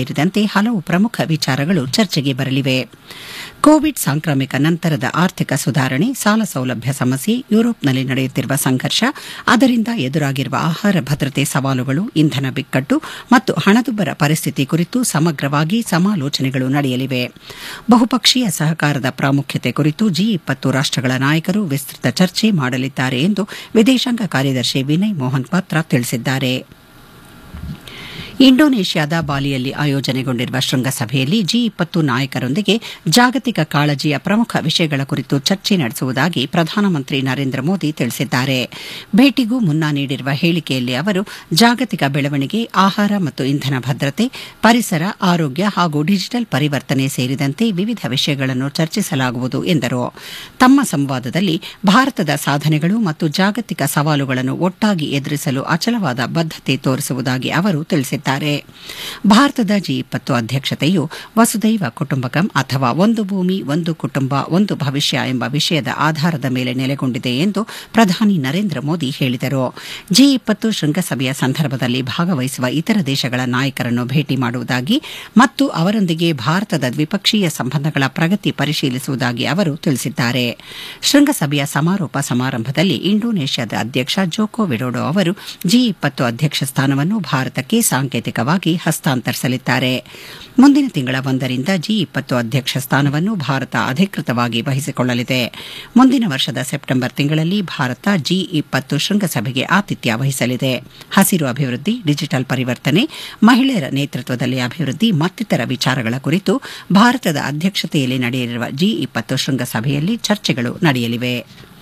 ಸೇರಿದಂತೆ ಹಲವು ಪ್ರಮುಖ ವಿಚಾರಗಳು ಚರ್ಚೆಗೆ ಬರಲಿವೆ ಕೋವಿಡ್ ಸಾಂಕ್ರಾಮಿಕ ನಂತರದ ಆರ್ಥಿಕ ಸುಧಾರಣೆ ಸಾಲ ಸೌಲಭ್ಯ ಸಮಸ್ಯೆ ಯುರೋಪ್ನಲ್ಲಿ ನಡೆಯುತ್ತಿರುವ ಸಂಘರ್ಷ ಅದರಿಂದ ಎದುರಾಗಿರುವ ಆಹಾರ ಭದ್ರತೆ ಸವಾಲುಗಳು ಇಂಧನ ಬಿಕ್ಕಟ್ಟು ಮತ್ತು ಹಣದುಬ್ಬರ ಪರಿಸ್ಥಿತಿ ಕುರಿತು ಸಮಗ್ರವಾಗಿ ಸಮಾಲೋಚನೆಗಳು ನಡೆಯಲಿವೆ ಬಹುಪಕ್ಷೀಯ ಸಹಕಾರದ ಪ್ರಾಮುಖ್ಯತೆ ಕುರಿತು ಜಿ ಇಪ್ಪತ್ತು ರಾಷ್ಟಗಳ ನಾಯಕರು ವಿಸ್ತೃತ ಚರ್ಚೆ ಮಾಡಲಿದ್ದಾರೆ ಎಂದು ವಿದೇಶಾಂಗ ಕಾರ್ಯದರ್ಶಿ ವಿನಯ್ ಮೋಹನ್ ಪಾತ್ರ ತಿಳಿಸಿದ್ದಾರೆ ಇಂಡೋನೇಷ್ಯಾದ ಬಾಲಿಯಲ್ಲಿ ಆಯೋಜನೆಗೊಂಡಿರುವ ಶೃಂಗಸಭೆಯಲ್ಲಿ ಜಿ ಇಪ್ಪತ್ತು ನಾಯಕರೊಂದಿಗೆ ಜಾಗತಿಕ ಕಾಳಜಿಯ ಪ್ರಮುಖ ವಿಷಯಗಳ ಕುರಿತು ಚರ್ಚೆ ನಡೆಸುವುದಾಗಿ ಪ್ರಧಾನಮಂತ್ರಿ ನರೇಂದ್ರ ಮೋದಿ ತಿಳಿಸಿದ್ದಾರೆ ಭೇಟಿಗೂ ಮುನ್ನ ನೀಡಿರುವ ಹೇಳಿಕೆಯಲ್ಲಿ ಅವರು ಜಾಗತಿಕ ಬೆಳವಣಿಗೆ ಆಹಾರ ಮತ್ತು ಇಂಧನ ಭದ್ರತೆ ಪರಿಸರ ಆರೋಗ್ಯ ಹಾಗೂ ಡಿಜಿಟಲ್ ಪರಿವರ್ತನೆ ಸೇರಿದಂತೆ ವಿವಿಧ ವಿಷಯಗಳನ್ನು ಚರ್ಚಿಸಲಾಗುವುದು ಎಂದರು ತಮ್ಮ ಸಂವಾದದಲ್ಲಿ ಭಾರತದ ಸಾಧನೆಗಳು ಮತ್ತು ಜಾಗತಿಕ ಸವಾಲುಗಳನ್ನು ಒಟ್ಟಾಗಿ ಎದುರಿಸಲು ಅಚಲವಾದ ಬದ್ಧತೆ ತೋರಿಸುವುದಾಗಿ ಅವರು ತಿಳಿಸಿದ್ದಾರೆ ಭಾರತದ ಜಿ ಇಪ್ಪತ್ತು ಅಧ್ಯಕ್ಷತೆಯು ವಸುದೈವ ಕುಟುಂಬಕಂ ಅಥವಾ ಒಂದು ಭೂಮಿ ಒಂದು ಕುಟುಂಬ ಒಂದು ಭವಿಷ್ಯ ಎಂಬ ವಿಷಯದ ಆಧಾರದ ಮೇಲೆ ನೆಲೆಗೊಂಡಿದೆ ಎಂದು ಪ್ರಧಾನಿ ನರೇಂದ್ರ ಮೋದಿ ಹೇಳಿದರು ಜಿ ಇಪ್ಪತ್ತು ಶೃಂಗಸಭೆಯ ಸಂದರ್ಭದಲ್ಲಿ ಭಾಗವಹಿಸುವ ಇತರ ದೇಶಗಳ ನಾಯಕರನ್ನು ಭೇಟಿ ಮಾಡುವುದಾಗಿ ಮತ್ತು ಅವರೊಂದಿಗೆ ಭಾರತದ ದ್ವಿಪಕ್ಷೀಯ ಸಂಬಂಧಗಳ ಪ್ರಗತಿ ಪರಿಶೀಲಿಸುವುದಾಗಿ ಅವರು ತಿಳಿಸಿದ್ದಾರೆ ಶೃಂಗಸಭೆಯ ಸಮಾರೋಪ ಸಮಾರಂಭದಲ್ಲಿ ಇಂಡೋನೇಷ್ಯಾದ ಅಧ್ಯಕ್ಷ ಜೋಕೋ ವಿಡೋಡೋ ಅವರು ಜಿ ಇಪ್ಪತ್ತು ಅಧ್ಯಕ್ಷ ಸ್ಥಾನವನ್ನು ಭಾರತಕ್ಕೆ ಸಾಂಕೇತಿಕವಾಗಿ ಹಸ್ತಾಂತರಿಸಲಿದ್ದಾರೆ ಮುಂದಿನ ತಿಂಗಳ ಒಂದರಿಂದ ಜಿ ಇಪ್ಪತ್ತು ಅಧ್ಯಕ್ಷ ಸ್ಥಾನವನ್ನು ಭಾರತ ಅಧಿಕೃತವಾಗಿ ವಹಿಸಿಕೊಳ್ಳಲಿದೆ ಮುಂದಿನ ವರ್ಷದ ಸೆಪ್ಟೆಂಬರ್ ತಿಂಗಳಲ್ಲಿ ಭಾರತ ಜಿ ಇಪ್ಪತ್ತು ಶೃಂಗಸಭೆಗೆ ಆತಿಥ್ಯ ವಹಿಸಲಿದೆ ಹಸಿರು ಅಭಿವೃದ್ಧಿ ಡಿಜಿಟಲ್ ಪರಿವರ್ತನೆ ಮಹಿಳೆಯರ ನೇತೃತ್ವದಲ್ಲಿ ಅಭಿವೃದ್ಧಿ ಮತ್ತಿತರ ವಿಚಾರಗಳ ಕುರಿತು ಭಾರತದ ಅಧ್ಯಕ್ಷತೆಯಲ್ಲಿ ನಡೆಯಲಿರುವ ಜಿ ಇಪ್ಪತ್ತು ಶೃಂಗಸಭೆಯಲ್ಲಿ ಚರ್ಚೆಗಳು ನಡೆಯಲಿವೆ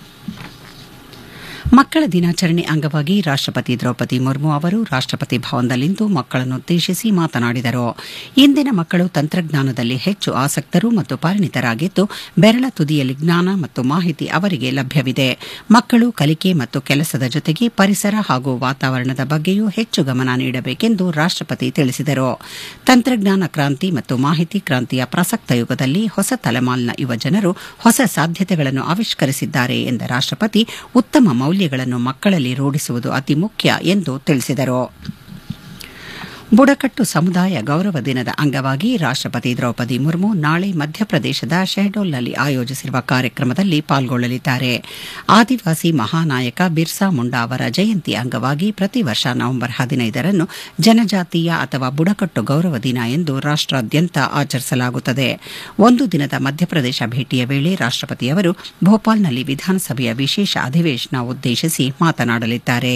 ಮಕ್ಕಳ ದಿನಾಚರಣೆ ಅಂಗವಾಗಿ ರಾಷ್ಟಪತಿ ದ್ರೌಪದಿ ಮುರ್ಮು ಅವರು ರಾಷ್ಟಪತಿ ಭವನದಲ್ಲಿಂದು ಮಕ್ಕಳನ್ನುದ್ದೇಶಿಸಿ ಮಾತನಾಡಿದರು ಇಂದಿನ ಮಕ್ಕಳು ತಂತ್ರಜ್ಞಾನದಲ್ಲಿ ಹೆಚ್ಚು ಆಸಕ್ತರು ಮತ್ತು ಪರಿಣಿತರಾಗಿದ್ದು ಬೆರಳ ತುದಿಯಲ್ಲಿ ಜ್ಞಾನ ಮತ್ತು ಮಾಹಿತಿ ಅವರಿಗೆ ಲಭ್ಯವಿದೆ ಮಕ್ಕಳು ಕಲಿಕೆ ಮತ್ತು ಕೆಲಸದ ಜೊತೆಗೆ ಪರಿಸರ ಹಾಗೂ ವಾತಾವರಣದ ಬಗ್ಗೆಯೂ ಹೆಚ್ಚು ಗಮನ ನೀಡಬೇಕೆಂದು ರಾಷ್ಟಪತಿ ತಿಳಿಸಿದರು ತಂತ್ರಜ್ಞಾನ ಕ್ರಾಂತಿ ಮತ್ತು ಮಾಹಿತಿ ಕ್ರಾಂತಿಯ ಪ್ರಸಕ್ತ ಯುಗದಲ್ಲಿ ಹೊಸ ತಲೆಮಾಲಿನ ಯುವಜನರು ಹೊಸ ಸಾಧ್ಯತೆಗಳನ್ನು ಆವಿಷ್ಕರಿಸಿದ್ದಾರೆ ಎಂದ ರಾಷ್ಟಪತಿ ಉತ್ತಮ ಮೌಲ್ಯಗಳನ್ನು ಮಕ್ಕಳಲ್ಲಿ ರೂಢಿಸುವುದು ಅತಿ ಮುಖ್ಯ ಎಂದು ತಿಳಿಸಿದರು ಬುಡಕಟ್ಟು ಸಮುದಾಯ ಗೌರವ ದಿನದ ಅಂಗವಾಗಿ ರಾಷ್ಟಪತಿ ದ್ರೌಪದಿ ಮುರ್ಮು ನಾಳೆ ಮಧ್ಯಪ್ರದೇಶದ ಶೆಹಡೋಲ್ನಲ್ಲಿ ಆಯೋಜಿಸಿರುವ ಕಾರ್ಯಕ್ರಮದಲ್ಲಿ ಪಾಲ್ಗೊಳ್ಳಲಿದ್ದಾರೆ ಆದಿವಾಸಿ ಮಹಾನಾಯಕ ಬಿರ್ಸಾ ಮುಂಡಾ ಅವರ ಜಯಂತಿ ಅಂಗವಾಗಿ ಪ್ರತಿ ವರ್ಷ ನವೆಂಬರ್ ಹದಿನೈದರಂದು ಜನಜಾತೀಯ ಅಥವಾ ಬುಡಕಟ್ಟು ಗೌರವ ದಿನ ಎಂದು ರಾಷ್ಟ್ರಾದ್ಯಂತ ಆಚರಿಸಲಾಗುತ್ತದೆ ಒಂದು ದಿನದ ಮಧ್ಯಪ್ರದೇಶ ಭೇಟಿಯ ವೇಳೆ ರಾಷ್ಟಪತಿಯವರು ಭೋಪಾಲ್ನಲ್ಲಿ ವಿಧಾನಸಭೆಯ ವಿಶೇಷ ಅಧಿವೇಶನ ಉದ್ದೇಶಿಸಿ ಮಾತನಾಡಲಿದ್ದಾರೆ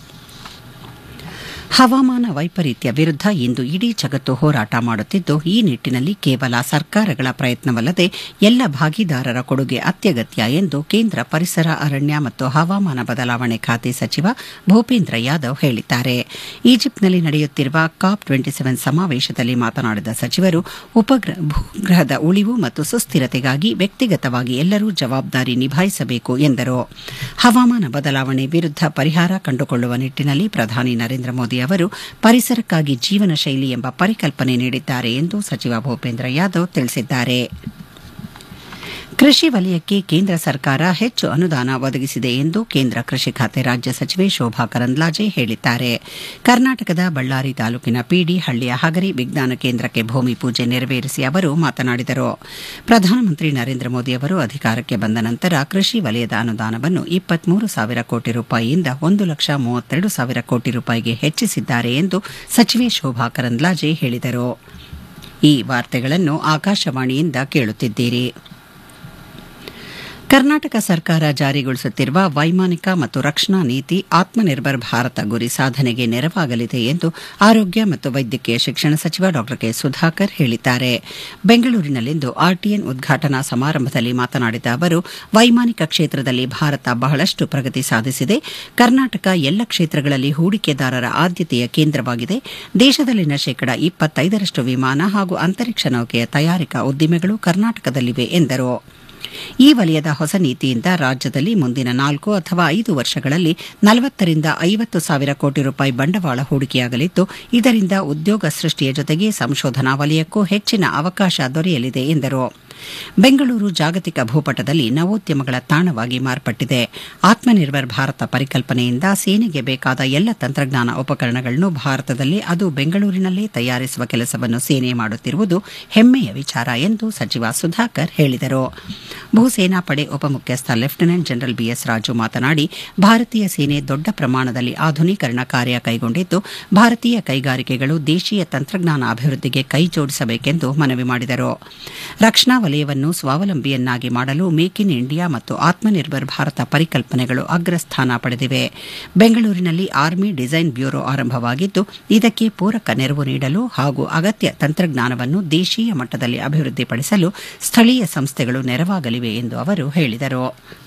ಹವಾಮಾನ ವೈಪರೀತ್ಯ ವಿರುದ್ಧ ಇಂದು ಇಡೀ ಜಗತ್ತು ಹೋರಾಟ ಮಾಡುತ್ತಿದ್ದು ಈ ನಿಟ್ಟಿನಲ್ಲಿ ಕೇವಲ ಸರ್ಕಾರಗಳ ಪ್ರಯತ್ನವಲ್ಲದೆ ಎಲ್ಲ ಭಾಗಿದಾರರ ಕೊಡುಗೆ ಅತ್ಯಗತ್ಯ ಎಂದು ಕೇಂದ್ರ ಪರಿಸರ ಅರಣ್ಯ ಮತ್ತು ಹವಾಮಾನ ಬದಲಾವಣೆ ಖಾತೆ ಸಚಿವ ಭೂಪೇಂದ್ರ ಯಾದವ್ ಹೇಳಿದ್ದಾರೆ ಈಜಿಪ್ಟ್ನಲ್ಲಿ ನಡೆಯುತ್ತಿರುವ ಕಾಪ್ ಟ್ವೆಂಟಿ ಸೆವೆನ್ ಸಮಾವೇಶದಲ್ಲಿ ಮಾತನಾಡಿದ ಸಚಿವರು ಉಪಗ್ರಹ ಭೂಗ್ರಹದ ಉಳಿವು ಮತ್ತು ಸುಸ್ಥಿರತೆಗಾಗಿ ವ್ಯಕ್ತಿಗತವಾಗಿ ಎಲ್ಲರೂ ಜವಾಬ್ದಾರಿ ನಿಭಾಯಿಸಬೇಕು ಎಂದರು ಹವಾಮಾನ ಬದಲಾವಣೆ ವಿರುದ್ಧ ಪರಿಹಾರ ಕಂಡುಕೊಳ್ಳುವ ನಿಟ್ಟಿನಲ್ಲಿ ಪ್ರಧಾನಿ ನರೇಂದ್ರ ಮೋದಿ ಅವರು ಪರಿಸರಕ್ಕಾಗಿ ಜೀವನ ಶೈಲಿ ಎಂಬ ಪರಿಕಲ್ಪನೆ ನೀಡಿದ್ದಾರೆ ಎಂದು ಸಚಿವ ಭೂಪೇಂದ್ರ ಯಾದವ್ ತಿಳಿಸಿದ್ದಾರೆ ಕೃಷಿ ವಲಯಕ್ಕೆ ಕೇಂದ್ರ ಸರ್ಕಾರ ಹೆಚ್ಚು ಅನುದಾನ ಒದಗಿಸಿದೆ ಎಂದು ಕೇಂದ್ರ ಕೃಷಿ ಖಾತೆ ರಾಜ್ಯ ಸಚಿವೆ ಶೋಭಾ ಕರಂದ್ಲಾಜೆ ಹೇಳಿದ್ದಾರೆ ಕರ್ನಾಟಕದ ಬಳ್ಳಾರಿ ತಾಲೂಕಿನ ಪಿಡಿ ಹಳ್ಳಿಯ ಹಗರಿ ವಿಜ್ಞಾನ ಕೇಂದ್ರಕ್ಕೆ ಭೂಮಿ ಪೂಜೆ ನೆರವೇರಿಸಿ ಅವರು ಮಾತನಾಡಿದರು ಪ್ರಧಾನಮಂತ್ರಿ ನರೇಂದ್ರ ಮೋದಿ ಅವರು ಅಧಿಕಾರಕ್ಕೆ ಬಂದ ನಂತರ ಕೃಷಿ ವಲಯದ ಅನುದಾನವನ್ನು ಇಪ್ಪತ್ಮೂರು ಸಾವಿರ ಕೋಟಿ ರೂಪಾಯಿಯಿಂದ ಒಂದು ಲಕ್ಷ ಮೂವತ್ತೆರಡು ಸಾವಿರ ಕೋಟಿ ರೂಪಾಯಿಗೆ ಹೆಚ್ಚಿಸಿದ್ದಾರೆ ಎಂದು ಸಚಿವೆ ಶೋಭಾ ಕರಂದ್ಲಾಜೆ ಹೇಳಿದರು ಈ ವಾರ್ತೆಗಳನ್ನು ಆಕಾಶವಾಣಿಯಿಂದ ಕೇಳುತ್ತಿದ್ದೀರಿ ಕರ್ನಾಟಕ ಸರ್ಕಾರ ಜಾರಿಗೊಳಿಸುತ್ತಿರುವ ವೈಮಾನಿಕ ಮತ್ತು ರಕ್ಷಣಾ ನೀತಿ ಆತ್ಮನಿರ್ಭರ್ ಭಾರತ ಗುರಿ ಸಾಧನೆಗೆ ನೆರವಾಗಲಿದೆ ಎಂದು ಆರೋಗ್ಯ ಮತ್ತು ವೈದ್ಯಕೀಯ ಶಿಕ್ಷಣ ಸಚಿವ ಡಾ ಕೆ ಸುಧಾಕರ್ ಹೇಳಿದ್ದಾರೆ ಬೆಂಗಳೂರಿನಲ್ಲಿಂದು ಆರ್ಟಿಎನ್ ಉದ್ಘಾಟನಾ ಸಮಾರಂಭದಲ್ಲಿ ಮಾತನಾಡಿದ ಅವರು ವೈಮಾನಿಕ ಕ್ಷೇತ್ರದಲ್ಲಿ ಭಾರತ ಬಹಳಷ್ಟು ಪ್ರಗತಿ ಸಾಧಿಸಿದೆ ಕರ್ನಾಟಕ ಎಲ್ಲ ಕ್ಷೇತ್ರಗಳಲ್ಲಿ ಹೂಡಿಕೆದಾರರ ಆದ್ಯತೆಯ ಕೇಂದ್ರವಾಗಿದೆ ದೇಶದಲ್ಲಿನ ಶೇಕಡ ಇಪ್ಪತ್ತೈದರಷ್ಟು ವಿಮಾನ ಹಾಗೂ ಅಂತರಿಕ್ಷ ನೌಕೆಯ ತಯಾರಿಕಾ ಉದ್ದಿಮೆಗಳು ಕರ್ನಾಟಕದಲ್ಲಿವೆ ಎಂದರು ಈ ವಲಯದ ಹೊಸ ನೀತಿಯಿಂದ ರಾಜ್ಯದಲ್ಲಿ ಮುಂದಿನ ನಾಲ್ಕು ಅಥವಾ ಐದು ವರ್ಷಗಳಲ್ಲಿ ನಲವತ್ತರಿಂದ ಐವತ್ತು ಸಾವಿರ ಕೋಟಿ ರೂಪಾಯಿ ಬಂಡವಾಳ ಹೂಡಿಕೆಯಾಗಲಿದ್ದು ಇದರಿಂದ ಉದ್ಯೋಗ ಸೃಷ್ಟಿಯ ಜೊತೆಗೆ ಸಂಶೋಧನಾ ವಲಯಕ್ಕೂ ಹೆಚ್ಚಿನ ಅವಕಾಶ ದೊರೆಯಲಿದೆ ಎಂದರು ಬೆಂಗಳೂರು ಜಾಗತಿಕ ಭೂಪಟದಲ್ಲಿ ನವೋದ್ಯಮಗಳ ತಾಣವಾಗಿ ಮಾರ್ಪಟ್ಟಿದೆ ಆತ್ಮನಿರ್ಭರ್ ಭಾರತ ಪರಿಕಲ್ಪನೆಯಿಂದ ಸೇನೆಗೆ ಬೇಕಾದ ಎಲ್ಲ ತಂತ್ರಜ್ಞಾನ ಉಪಕರಣಗಳನ್ನು ಭಾರತದಲ್ಲಿ ಅದು ಬೆಂಗಳೂರಿನಲ್ಲೇ ತಯಾರಿಸುವ ಕೆಲಸವನ್ನು ಸೇನೆ ಮಾಡುತ್ತಿರುವುದು ಹೆಮ್ಮೆಯ ವಿಚಾರ ಎಂದು ಸಚಿವ ಸುಧಾಕರ್ ಹೇಳಿದರು ಭೂಸೇನಾ ಪಡೆ ಉಪಮುಖ್ಯಸ್ಥ ಲೆಫ್ಟಿನೆಂಟ್ ಜನರಲ್ ಬಿಎಸ್ ರಾಜು ಮಾತನಾಡಿ ಭಾರತೀಯ ಸೇನೆ ದೊಡ್ಡ ಪ್ರಮಾಣದಲ್ಲಿ ಆಧುನೀಕರಣ ಕಾರ್ಯ ಕೈಗೊಂಡಿದ್ದು ಭಾರತೀಯ ಕೈಗಾರಿಕೆಗಳು ದೇಶೀಯ ತಂತ್ರಜ್ಞಾನ ಅಭಿವೃದ್ಧಿಗೆ ಕೈ ಜೋಡಿಸಬೇಕೆಂದು ಮನವಿ ಮಾಡಿದರು ರಕ್ಷಣಾ ವಲಯವನ್ನು ಸ್ವಾವಲಂಬಿಯನ್ನಾಗಿ ಮಾಡಲು ಮೇಕ್ ಇನ್ ಇಂಡಿಯಾ ಮತ್ತು ಆತ್ಮನಿರ್ಭರ್ ಭಾರತ ಪರಿಕಲ್ಪನೆಗಳು ಅಗ್ರಸ್ಥಾನ ಪಡೆದಿವೆ ಬೆಂಗಳೂರಿನಲ್ಲಿ ಆರ್ಮಿ ಡಿಸೈನ್ ಬ್ಯೂರೋ ಆರಂಭವಾಗಿದ್ದು ಇದಕ್ಕೆ ಪೂರಕ ನೆರವು ನೀಡಲು ಹಾಗೂ ಅಗತ್ಯ ತಂತ್ರಜ್ಞಾನವನ್ನು ದೇಶೀಯ ಮಟ್ಟದಲ್ಲಿ ಅಭಿವೃದ್ಧಿಪಡಿಸಲು ಸ್ಥಳೀಯ ಸಂಸ್ಥೆಗಳು ನೆರವಾಗಲಿವೆ ಎಂದು ಅವರು ಹೇಳಿದರು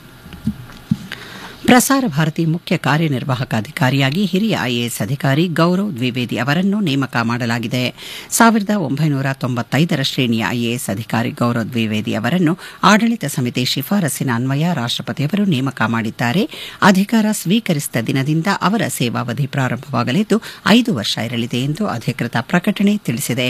ಪ್ರಸಾರ ಭಾರತಿ ಮುಖ್ಯ ಕಾರ್ಯನಿರ್ವಾಹಕ ಅಧಿಕಾರಿಯಾಗಿ ಹಿರಿಯ ಐಎಎಸ್ ಅಧಿಕಾರಿ ಗೌರವ್ ದ್ವಿವೇದಿ ಅವರನ್ನು ನೇಮಕ ಮಾಡಲಾಗಿದೆ ಸಾವಿರದ ಒಂಬೈನೂರ ತೊಂಬತ್ತೈದರ ಶ್ರೇಣಿಯ ಐಎಎಸ್ ಅಧಿಕಾರಿ ಗೌರವ್ ದ್ವಿವೇದಿ ಅವರನ್ನು ಆಡಳಿತ ಸಮಿತಿ ಶಿಫಾರಸ್ಸಿನ ಅನ್ವಯ ರಾಷ್ಟಪತಿಯವರು ನೇಮಕ ಮಾಡಿದ್ದಾರೆ ಅಧಿಕಾರ ಸ್ವೀಕರಿಸಿದ ದಿನದಿಂದ ಅವರ ಸೇವಾವಧಿ ಪ್ರಾರಂಭವಾಗಲಿದ್ದು ಐದು ವರ್ಷ ಇರಲಿದೆ ಎಂದು ಅಧಿಕೃತ ಪ್ರಕಟಣೆ ತಿಳಿಸಿದೆ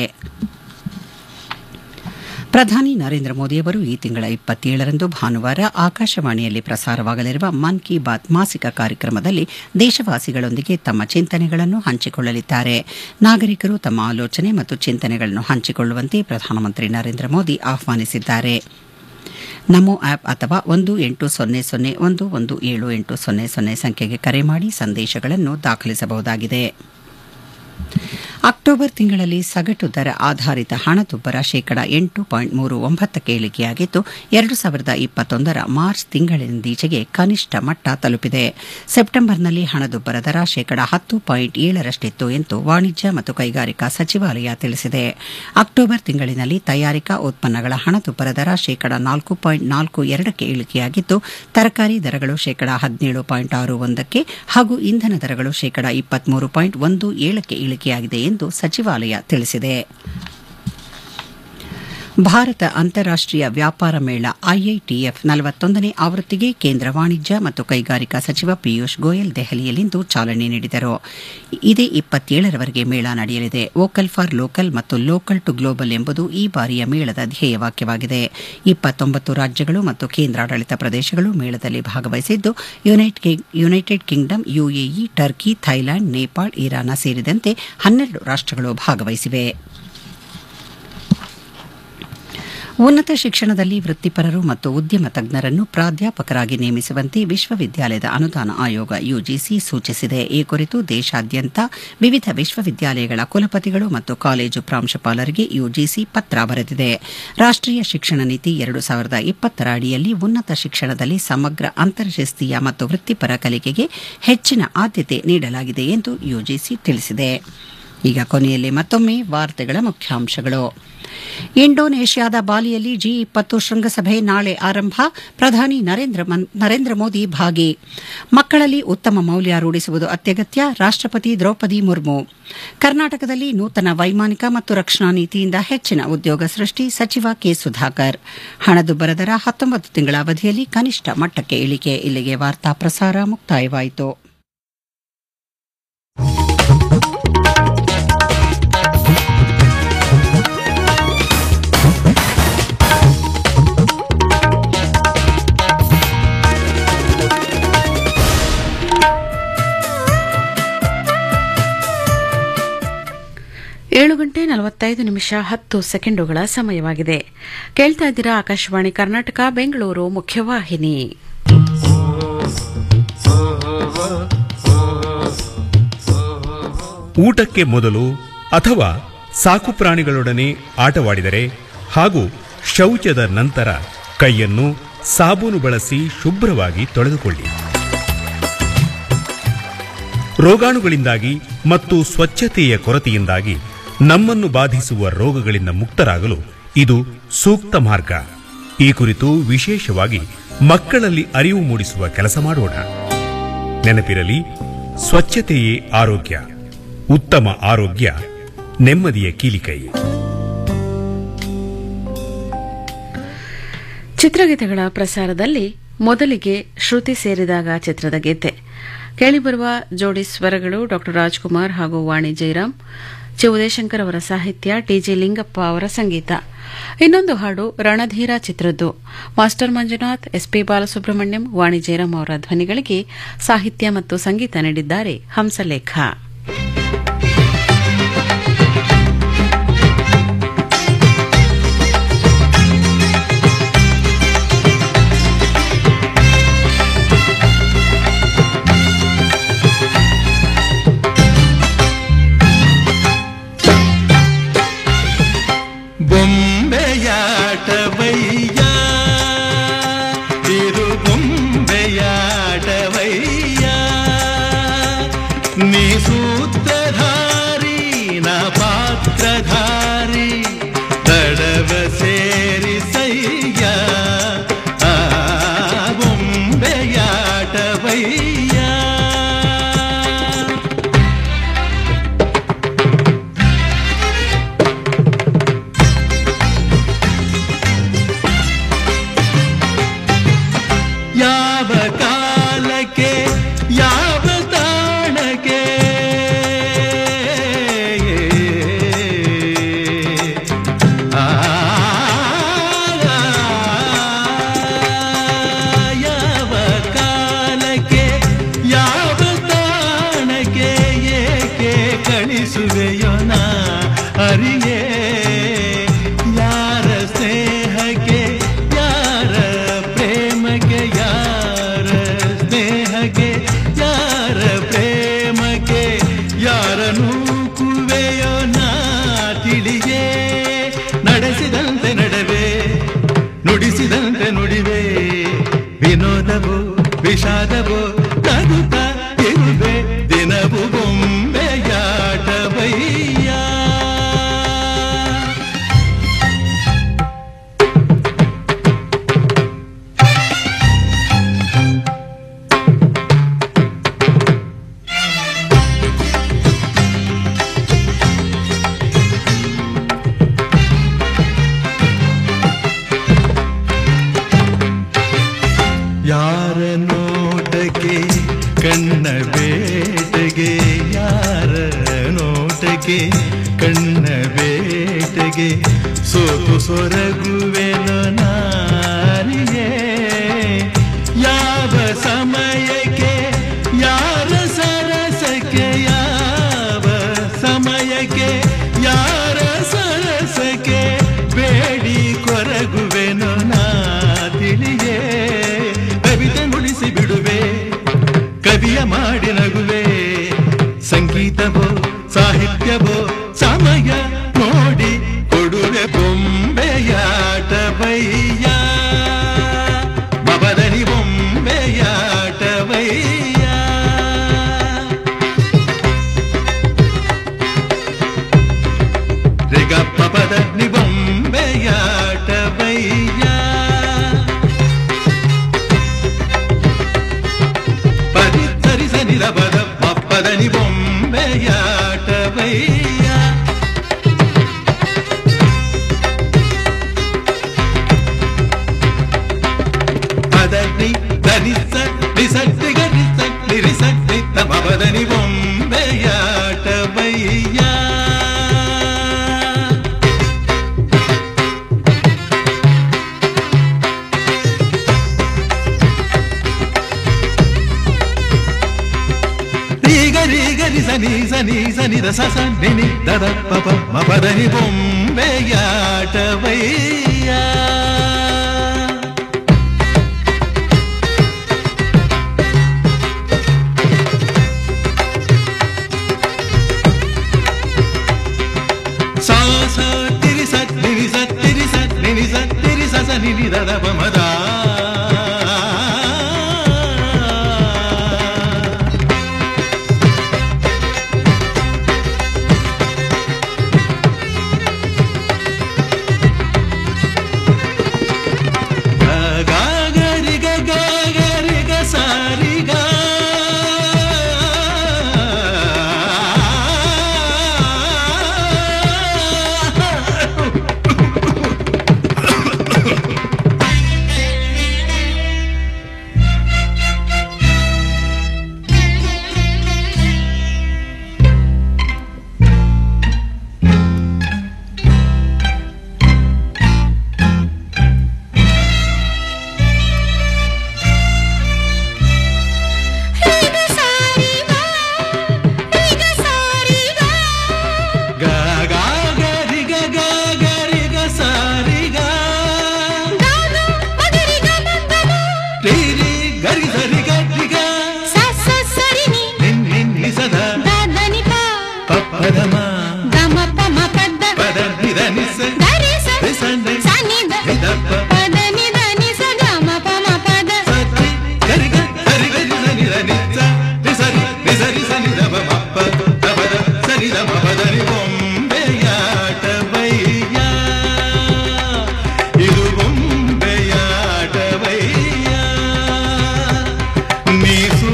ಪ್ರಧಾನಿ ನರೇಂದ್ರ ಮೋದಿಯವರು ಈ ತಿಂಗಳ ಇಪ್ಪತ್ತೇಳರಂದು ಭಾನುವಾರ ಆಕಾಶವಾಣಿಯಲ್ಲಿ ಪ್ರಸಾರವಾಗಲಿರುವ ಮನ್ ಕಿ ಬಾತ್ ಮಾಸಿಕ ಕಾರ್ಯಕ್ರಮದಲ್ಲಿ ದೇಶವಾಸಿಗಳೊಂದಿಗೆ ತಮ್ಮ ಚಿಂತನೆಗಳನ್ನು ಹಂಚಿಕೊಳ್ಳಲಿದ್ದಾರೆ ನಾಗರಿಕರು ತಮ್ಮ ಆಲೋಚನೆ ಮತ್ತು ಚಿಂತನೆಗಳನ್ನು ಹಂಚಿಕೊಳ್ಳುವಂತೆ ಪ್ರಧಾನಮಂತ್ರಿ ನರೇಂದ್ರ ಮೋದಿ ಆಹ್ವಾನಿಸಿದ್ದಾರೆ ನಮೋ ಆಪ್ ಅಥವಾ ಒಂದು ಎಂಟು ಸೊನ್ನೆ ಸೊನ್ನೆ ಒಂದು ಒಂದು ಏಳು ಎಂಟು ಸೊನ್ನೆ ಸೊನ್ನೆ ಸಂಖ್ಯೆಗೆ ಕರೆ ಮಾಡಿ ಸಂದೇಶಗಳನ್ನು ದಾಖಲಿಸಬಹುದಾಗಿದೆ ಅಕ್ಟೋಬರ್ ತಿಂಗಳಲ್ಲಿ ಸಗಟು ದರ ಆಧಾರಿತ ಹಣದುಬ್ಬರ ಶೇಕಡ ಎಂಟು ಪಾಯಿಂಟ್ ಮೂರು ಒಂಬತ್ತಕ್ಕೆ ಇಳಿಕೆಯಾಗಿದ್ದು ಎರಡು ಸಾವಿರದ ಇಪ್ಪತ್ತೊಂದರ ಮಾರ್ಚ್ ತಿಂಗಳಿನಿಂದೀಚೆಗೆ ಕನಿಷ್ಠ ಮಟ್ಟ ತಲುಪಿದೆ ಸೆಪ್ಟೆಂಬರ್ನಲ್ಲಿ ಹಣದುಬ್ಬರ ದರ ಶೇಕಡ ಹತ್ತು ಪಾಯಿಂಟ್ ಏಳರಷ್ಟಿತ್ತು ಎಂದು ವಾಣಿಜ್ಯ ಮತ್ತು ಕೈಗಾರಿಕಾ ಸಚಿವಾಲಯ ತಿಳಿಸಿದೆ ಅಕ್ಟೋಬರ್ ತಿಂಗಳಿನಲ್ಲಿ ತಯಾರಿಕಾ ಉತ್ಪನ್ನಗಳ ಹಣದುಬ್ಬರ ದರ ಶೇಕಡ ನಾಲ್ಕು ಪಾಯಿಂಟ್ ನಾಲ್ಕು ಎರಡಕ್ಕೆ ಇಳಿಕೆಯಾಗಿದ್ದು ತರಕಾರಿ ದರಗಳು ಶೇಕಡ ಹದಿನೇಳು ಪಾಯಿಂಟ್ ಆರು ಒಂದಕ್ಕೆ ಹಾಗೂ ಇಂಧನ ದರಗಳು ಶೇಕಡ ಇಪ್ಪತ್ಮೂರು ಪಾಯಿಂಟ್ ಒಂದು ಏಳಕ್ಕೆ ಇಳಿಕೆಯಾಗಿದೆ ಎಂದು ಸಚಿವಾಲಯ ತಿಳಿಸಿದೆ ಭಾರತ ಅಂತಾರಾಷ್ಟೀಯ ವ್ಯಾಪಾರ ಮೇಳ ಐಐಟಿಎಫ್ ನಲವತ್ತೊಂದನೇ ಆವೃತ್ತಿಗೆ ಕೇಂದ್ರ ವಾಣಿಜ್ಯ ಮತ್ತು ಕೈಗಾರಿಕಾ ಸಚಿವ ಪಿಯೂಷ್ ಗೋಯಲ್ ದೆಹಲಿಯಲ್ಲಿಂದು ಚಾಲನೆ ನೀಡಿದರು ಇದೇ ಇಪ್ಪತ್ತೇಳರವರೆಗೆ ಮೇಳ ನಡೆಯಲಿದೆ ವೋಕಲ್ ಫಾರ್ ಲೋಕಲ್ ಮತ್ತು ಲೋಕಲ್ ಟು ಗ್ಲೋಬಲ್ ಎಂಬುದು ಈ ಬಾರಿಯ ಮೇಳದ ಧ್ಯೇಯವಾಕ್ಯವಾಗಿದೆ ಇಪ್ಪತ್ತೊಂಬತ್ತು ರಾಜ್ಯಗಳು ಮತ್ತು ಕೇಂದ್ರಾಡಳಿತ ಪ್ರದೇಶಗಳು ಮೇಳದಲ್ಲಿ ಭಾಗವಹಿಸಿದ್ದು United Kingdom UAE Turkey Thailand Nepal Iran ಸೇರಿದಂತೆ ಹನ್ನೆರಡು ರಾಷ್ಟಗಳು ಭಾಗವಹಿಸಿವೆ ಉನ್ನತ ಶಿಕ್ಷಣದಲ್ಲಿ ವೃತ್ತಿಪರರು ಮತ್ತು ಉದ್ಯಮ ತಜ್ಞರನ್ನು ಪ್ರಾಧ್ಯಾಪಕರಾಗಿ ನೇಮಿಸುವಂತೆ ವಿಶ್ವವಿದ್ಯಾಲಯದ ಅನುದಾನ ಆಯೋಗ ಯುಜಿಸಿ ಸೂಚಿಸಿದೆ ಈ ಕುರಿತು ದೇಶಾದ್ಯಂತ ವಿವಿಧ ವಿಶ್ವವಿದ್ಯಾಲಯಗಳ ಕುಲಪತಿಗಳು ಮತ್ತು ಕಾಲೇಜು ಪ್ರಾಂಶುಪಾಲರಿಗೆ ಯುಜಿಸಿ ಪತ್ರ ಬರೆದಿದೆ ರಾಷ್ಟೀಯ ಶಿಕ್ಷಣ ನೀತಿ ಎರಡು ಸಾವಿರದ ಇಪ್ಪತ್ತರ ಅಡಿಯಲ್ಲಿ ಉನ್ನತ ಶಿಕ್ಷಣದಲ್ಲಿ ಸಮಗ್ರ ಅಂತರ್ಶಿಸ್ತೀಯ ಮತ್ತು ವೃತ್ತಿಪರ ಕಲಿಕೆಗೆ ಹೆಚ್ಚಿನ ಆದ್ಯತೆ ನೀಡಲಾಗಿದೆ ಎಂದು ಯುಜಿಸಿ ತಿಳಿಸಿದೆ ಈಗ ಕೊನೆಯಲ್ಲಿ ಮತ್ತೊಮ್ಮೆ ವಾರ್ತೆಗಳ ಮುಖ್ಯಾಂಶಗಳು ಇಂಡೋನೇಷ್ಯಾದ ಬಾಲಿಯಲ್ಲಿ ಜಿ ಇಪ್ಪತ್ತು ಶೃಂಗಸಭೆ ನಾಳೆ ಆರಂಭ ಪ್ರಧಾನಿ ನರೇಂದ್ರ ಮೋದಿ ಭಾಗಿ ಮಕ್ಕಳಲ್ಲಿ ಉತ್ತಮ ಮೌಲ್ಯ ರೂಢಿಸುವುದು ಅತ್ಯಗತ್ಯ ರಾಷ್ಟಪತಿ ದ್ರೌಪದಿ ಮುರ್ಮು ಕರ್ನಾಟಕದಲ್ಲಿ ನೂತನ ವೈಮಾನಿಕ ಮತ್ತು ರಕ್ಷಣಾ ನೀತಿಯಿಂದ ಹೆಚ್ಚಿನ ಉದ್ಯೋಗ ಸೃಷ್ಟಿ ಸಚಿವ ಕೆ ಸುಧಾಕರ್ ಹಣದುಬ್ಬರ ದರ ಹತ್ತೊಂಬತ್ತು ತಿಂಗಳ ಅವಧಿಯಲ್ಲಿ ಕನಿಷ್ಠ ಮಟ್ಟಕ್ಕೆ ಇಳಿಕೆ ಇಲ್ಲಿಗೆ ವಾರ್ತಾ ಪ್ರಸಾರ ಮುಕ್ತಾಯವಾಯಿತು ಏಳು ಗಂಟೆ ನಲವತ್ತೈದು ನಿಮಿಷ ಹತ್ತು ಸೆಕೆಂಡುಗಳ ಸಮಯವಾಗಿದೆ ಕೇಳ್ತಾ ಇದ್ದೀರಾ ಆಕಾಶವಾಣಿ ಕರ್ನಾಟಕ ಬೆಂಗಳೂರು ಮುಖ್ಯವಾಹಿನಿ ಊಟಕ್ಕೆ ಮೊದಲು ಅಥವಾ ಸಾಕು ಪ್ರಾಣಿಗಳೊಡನೆ ಆಟವಾಡಿದರೆ ಹಾಗೂ ಶೌಚದ ನಂತರ ಕೈಯನ್ನು ಸಾಬೂನು ಬಳಸಿ ಶುಭ್ರವಾಗಿ ತೊಳೆದುಕೊಳ್ಳಿ ರೋಗಾಣುಗಳಿಂದಾಗಿ ಮತ್ತು ಸ್ವಚ್ಛತೆಯ ಕೊರತೆಯಿಂದಾಗಿ ನಮ್ಮನ್ನು ಬಾಧಿಸುವ ರೋಗಗಳಿಂದ ಮುಕ್ತರಾಗಲು ಇದು ಸೂಕ್ತ ಮಾರ್ಗ ಈ ಕುರಿತು ವಿಶೇಷವಾಗಿ ಮಕ್ಕಳಲ್ಲಿ ಅರಿವು ಮೂಡಿಸುವ ಕೆಲಸ ಮಾಡೋಣ ನೆನಪಿರಲಿ ಸ್ವಚ್ಛತೆಯೇ ಆರೋಗ್ಯ ಉತ್ತಮ ಆರೋಗ್ಯ ನೆಮ್ಮದಿಯ ಕೀಲಿಕೈ ಚಿತ್ರಗೀತೆಗಳ ಪ್ರಸಾರದಲ್ಲಿ ಮೊದಲಿಗೆ ಶ್ರುತಿ ಸೇರಿದಾಗ ಚಿತ್ರದ ಗೀತೆ ಕೇಳಿಬರುವ ಜೋಡಿ ಸ್ವರಗಳು ಡಾ ರಾಜ್ಕುಮಾರ್ ಹಾಗೂ ವಾಣಿ ಜೈರಾಮ್ ಚಿ ಉದಯಶಂಕರ್ ಅವರ ಸಾಹಿತ್ಯ ಟಿಜಿ ಲಿಂಗಪ್ಪ ಅವರ ಸಂಗೀತ ಇನ್ನೊಂದು ಹಾಡು ರಣಧೀರ ಚಿತ್ರದ್ದು ಮಾಸ್ಟರ್ ಮಂಜುನಾಥ್ ಎಸ್ಪಿ ಬಾಲಸುಬ್ರಹ್ಮಣ್ಯಂ ವಾಣಿ ಜಯರಾಮ್ ಅವರ ಧ್ವನಿಗಳಿಗೆ ಸಾಹಿತ್ಯ ಮತ್ತು ಸಂಗೀತ ನೀಡಿದ್ದಾರೆ ಹಂಸಲೇಖ ಬೊಂಬೆಯಾಟವಯ್ಯ ತಿರು ಬೊಂಬೆಯಾಟವಯ್ಯ ನೀ ಸೂತ್ರಧಾರಿ ನ ಪಾತ್ರಧಾರಿ ತಡವ ಸೇರಿಸಯ್ಯ ಆ ಬೊಂಬೆಯಾಟವಯ್ಯ ಯಾವ ಕಾಲಕ್ಕೆ ಯಾವ ತಾಣಕ್ಕೆ ಆ, ಯಾವ ಕಾಲಕ್ಕೆ ಯಾವ ತಾಣಕ್ಕೆ ಏಕೆ ಕಳಿಸುವೆಯೋ ನಾ ಅರಿಯೇ ಯಾರ ಸ್ನೇಹಕ್ಕೆ ಯಾರ ಪ್ರೇಮಕ್ಕೆ ಯಾರ ಸ್ನೇಹಕ್ಕೆ ಯಾರ ಪ್ರೇಮಕ್ಕೆ ಯಾರನು ಕುವೆಯೋ ನಾ ತಿಳಿಯೇ ನಡೆಸಿದಂತೆ ನಡವೆ ನುಡಿಸಿದಂತೆ ನುಡಿವೆ ವಿನೋದವೋ ವಿಷಾದವೋ ನಗುತ್ತ ಇರುವೆ ದಿನವು ಬೊಂಬೆಯಾಟವಯ್ಯ ಯಾರ ನೋಟಕ್ಕೆ ಕಣ್ಣ ಬೇಟೆಗೆ ಯಾರ ನೋಟಕ್ಕೆ ಕಣ್ಣ ಬೇಟೆಗೆ ಸೋತು ಸೊರಗುವೆನು ನಾನಿಗೆ ಯಾವ ಸಮಯಕ್ಕೆ ಯಾರ ಸರಸಕ್ಕೆ ಯಾವ ಸಮಯಕ್ಕೆ ಯಾರ ಸರಸಕ್ಕೆ ಬೇಡಿ ಕೊರಗುವೆನು ನಾ ತಿಳಿಯೇ ಕವಿತೆ ನುಡಿಸಿ ಬಿಡುವೆ ಕವಿಯ ಮಾಡಿ ನಗುವೆ ಸಂಗೀತವೋ ಸಾಹಿತ್ಯವೋ ಸಮಯ ನೋಡಿ ಕೊಡುವೆ ಬೊಂಬೆಯಾಟ ಬಯ್ಯ ಮಬದನಿ ಬೊಂಬೆಯಾಟ ಬಯ್ಯ ರಿಗ ಪಪದ ನಿಬೊಂಬೆಯಾಟ ಬಯ್ಯ ಪರಿ ಸರಿ ಸನಿ ರಬದ ಪಪ್ಪದ ನಿಬೊಂಬೆಯಾಟ ಬಯ್ಯ ಪದನಿ ಧನಿಸ ನಿಸಕ್ತಿ ಗರಿಸ ನಿರಿಸಕ್ತಿ ತಮಬದನಿ ಬೊಂಬೆಯಾಟ ಬಯ್ಯ ರೀಗ ರೀಗ ರಿ ಸನಿ ಸನಿ ಸನಿ ದ ಸ ಸ ನಿ ನಿ ದ ದ ಪ ಪ ಮ ಪ ದ ನಿ ಬೊಂಬೆಯಾಟವಯ್ಯ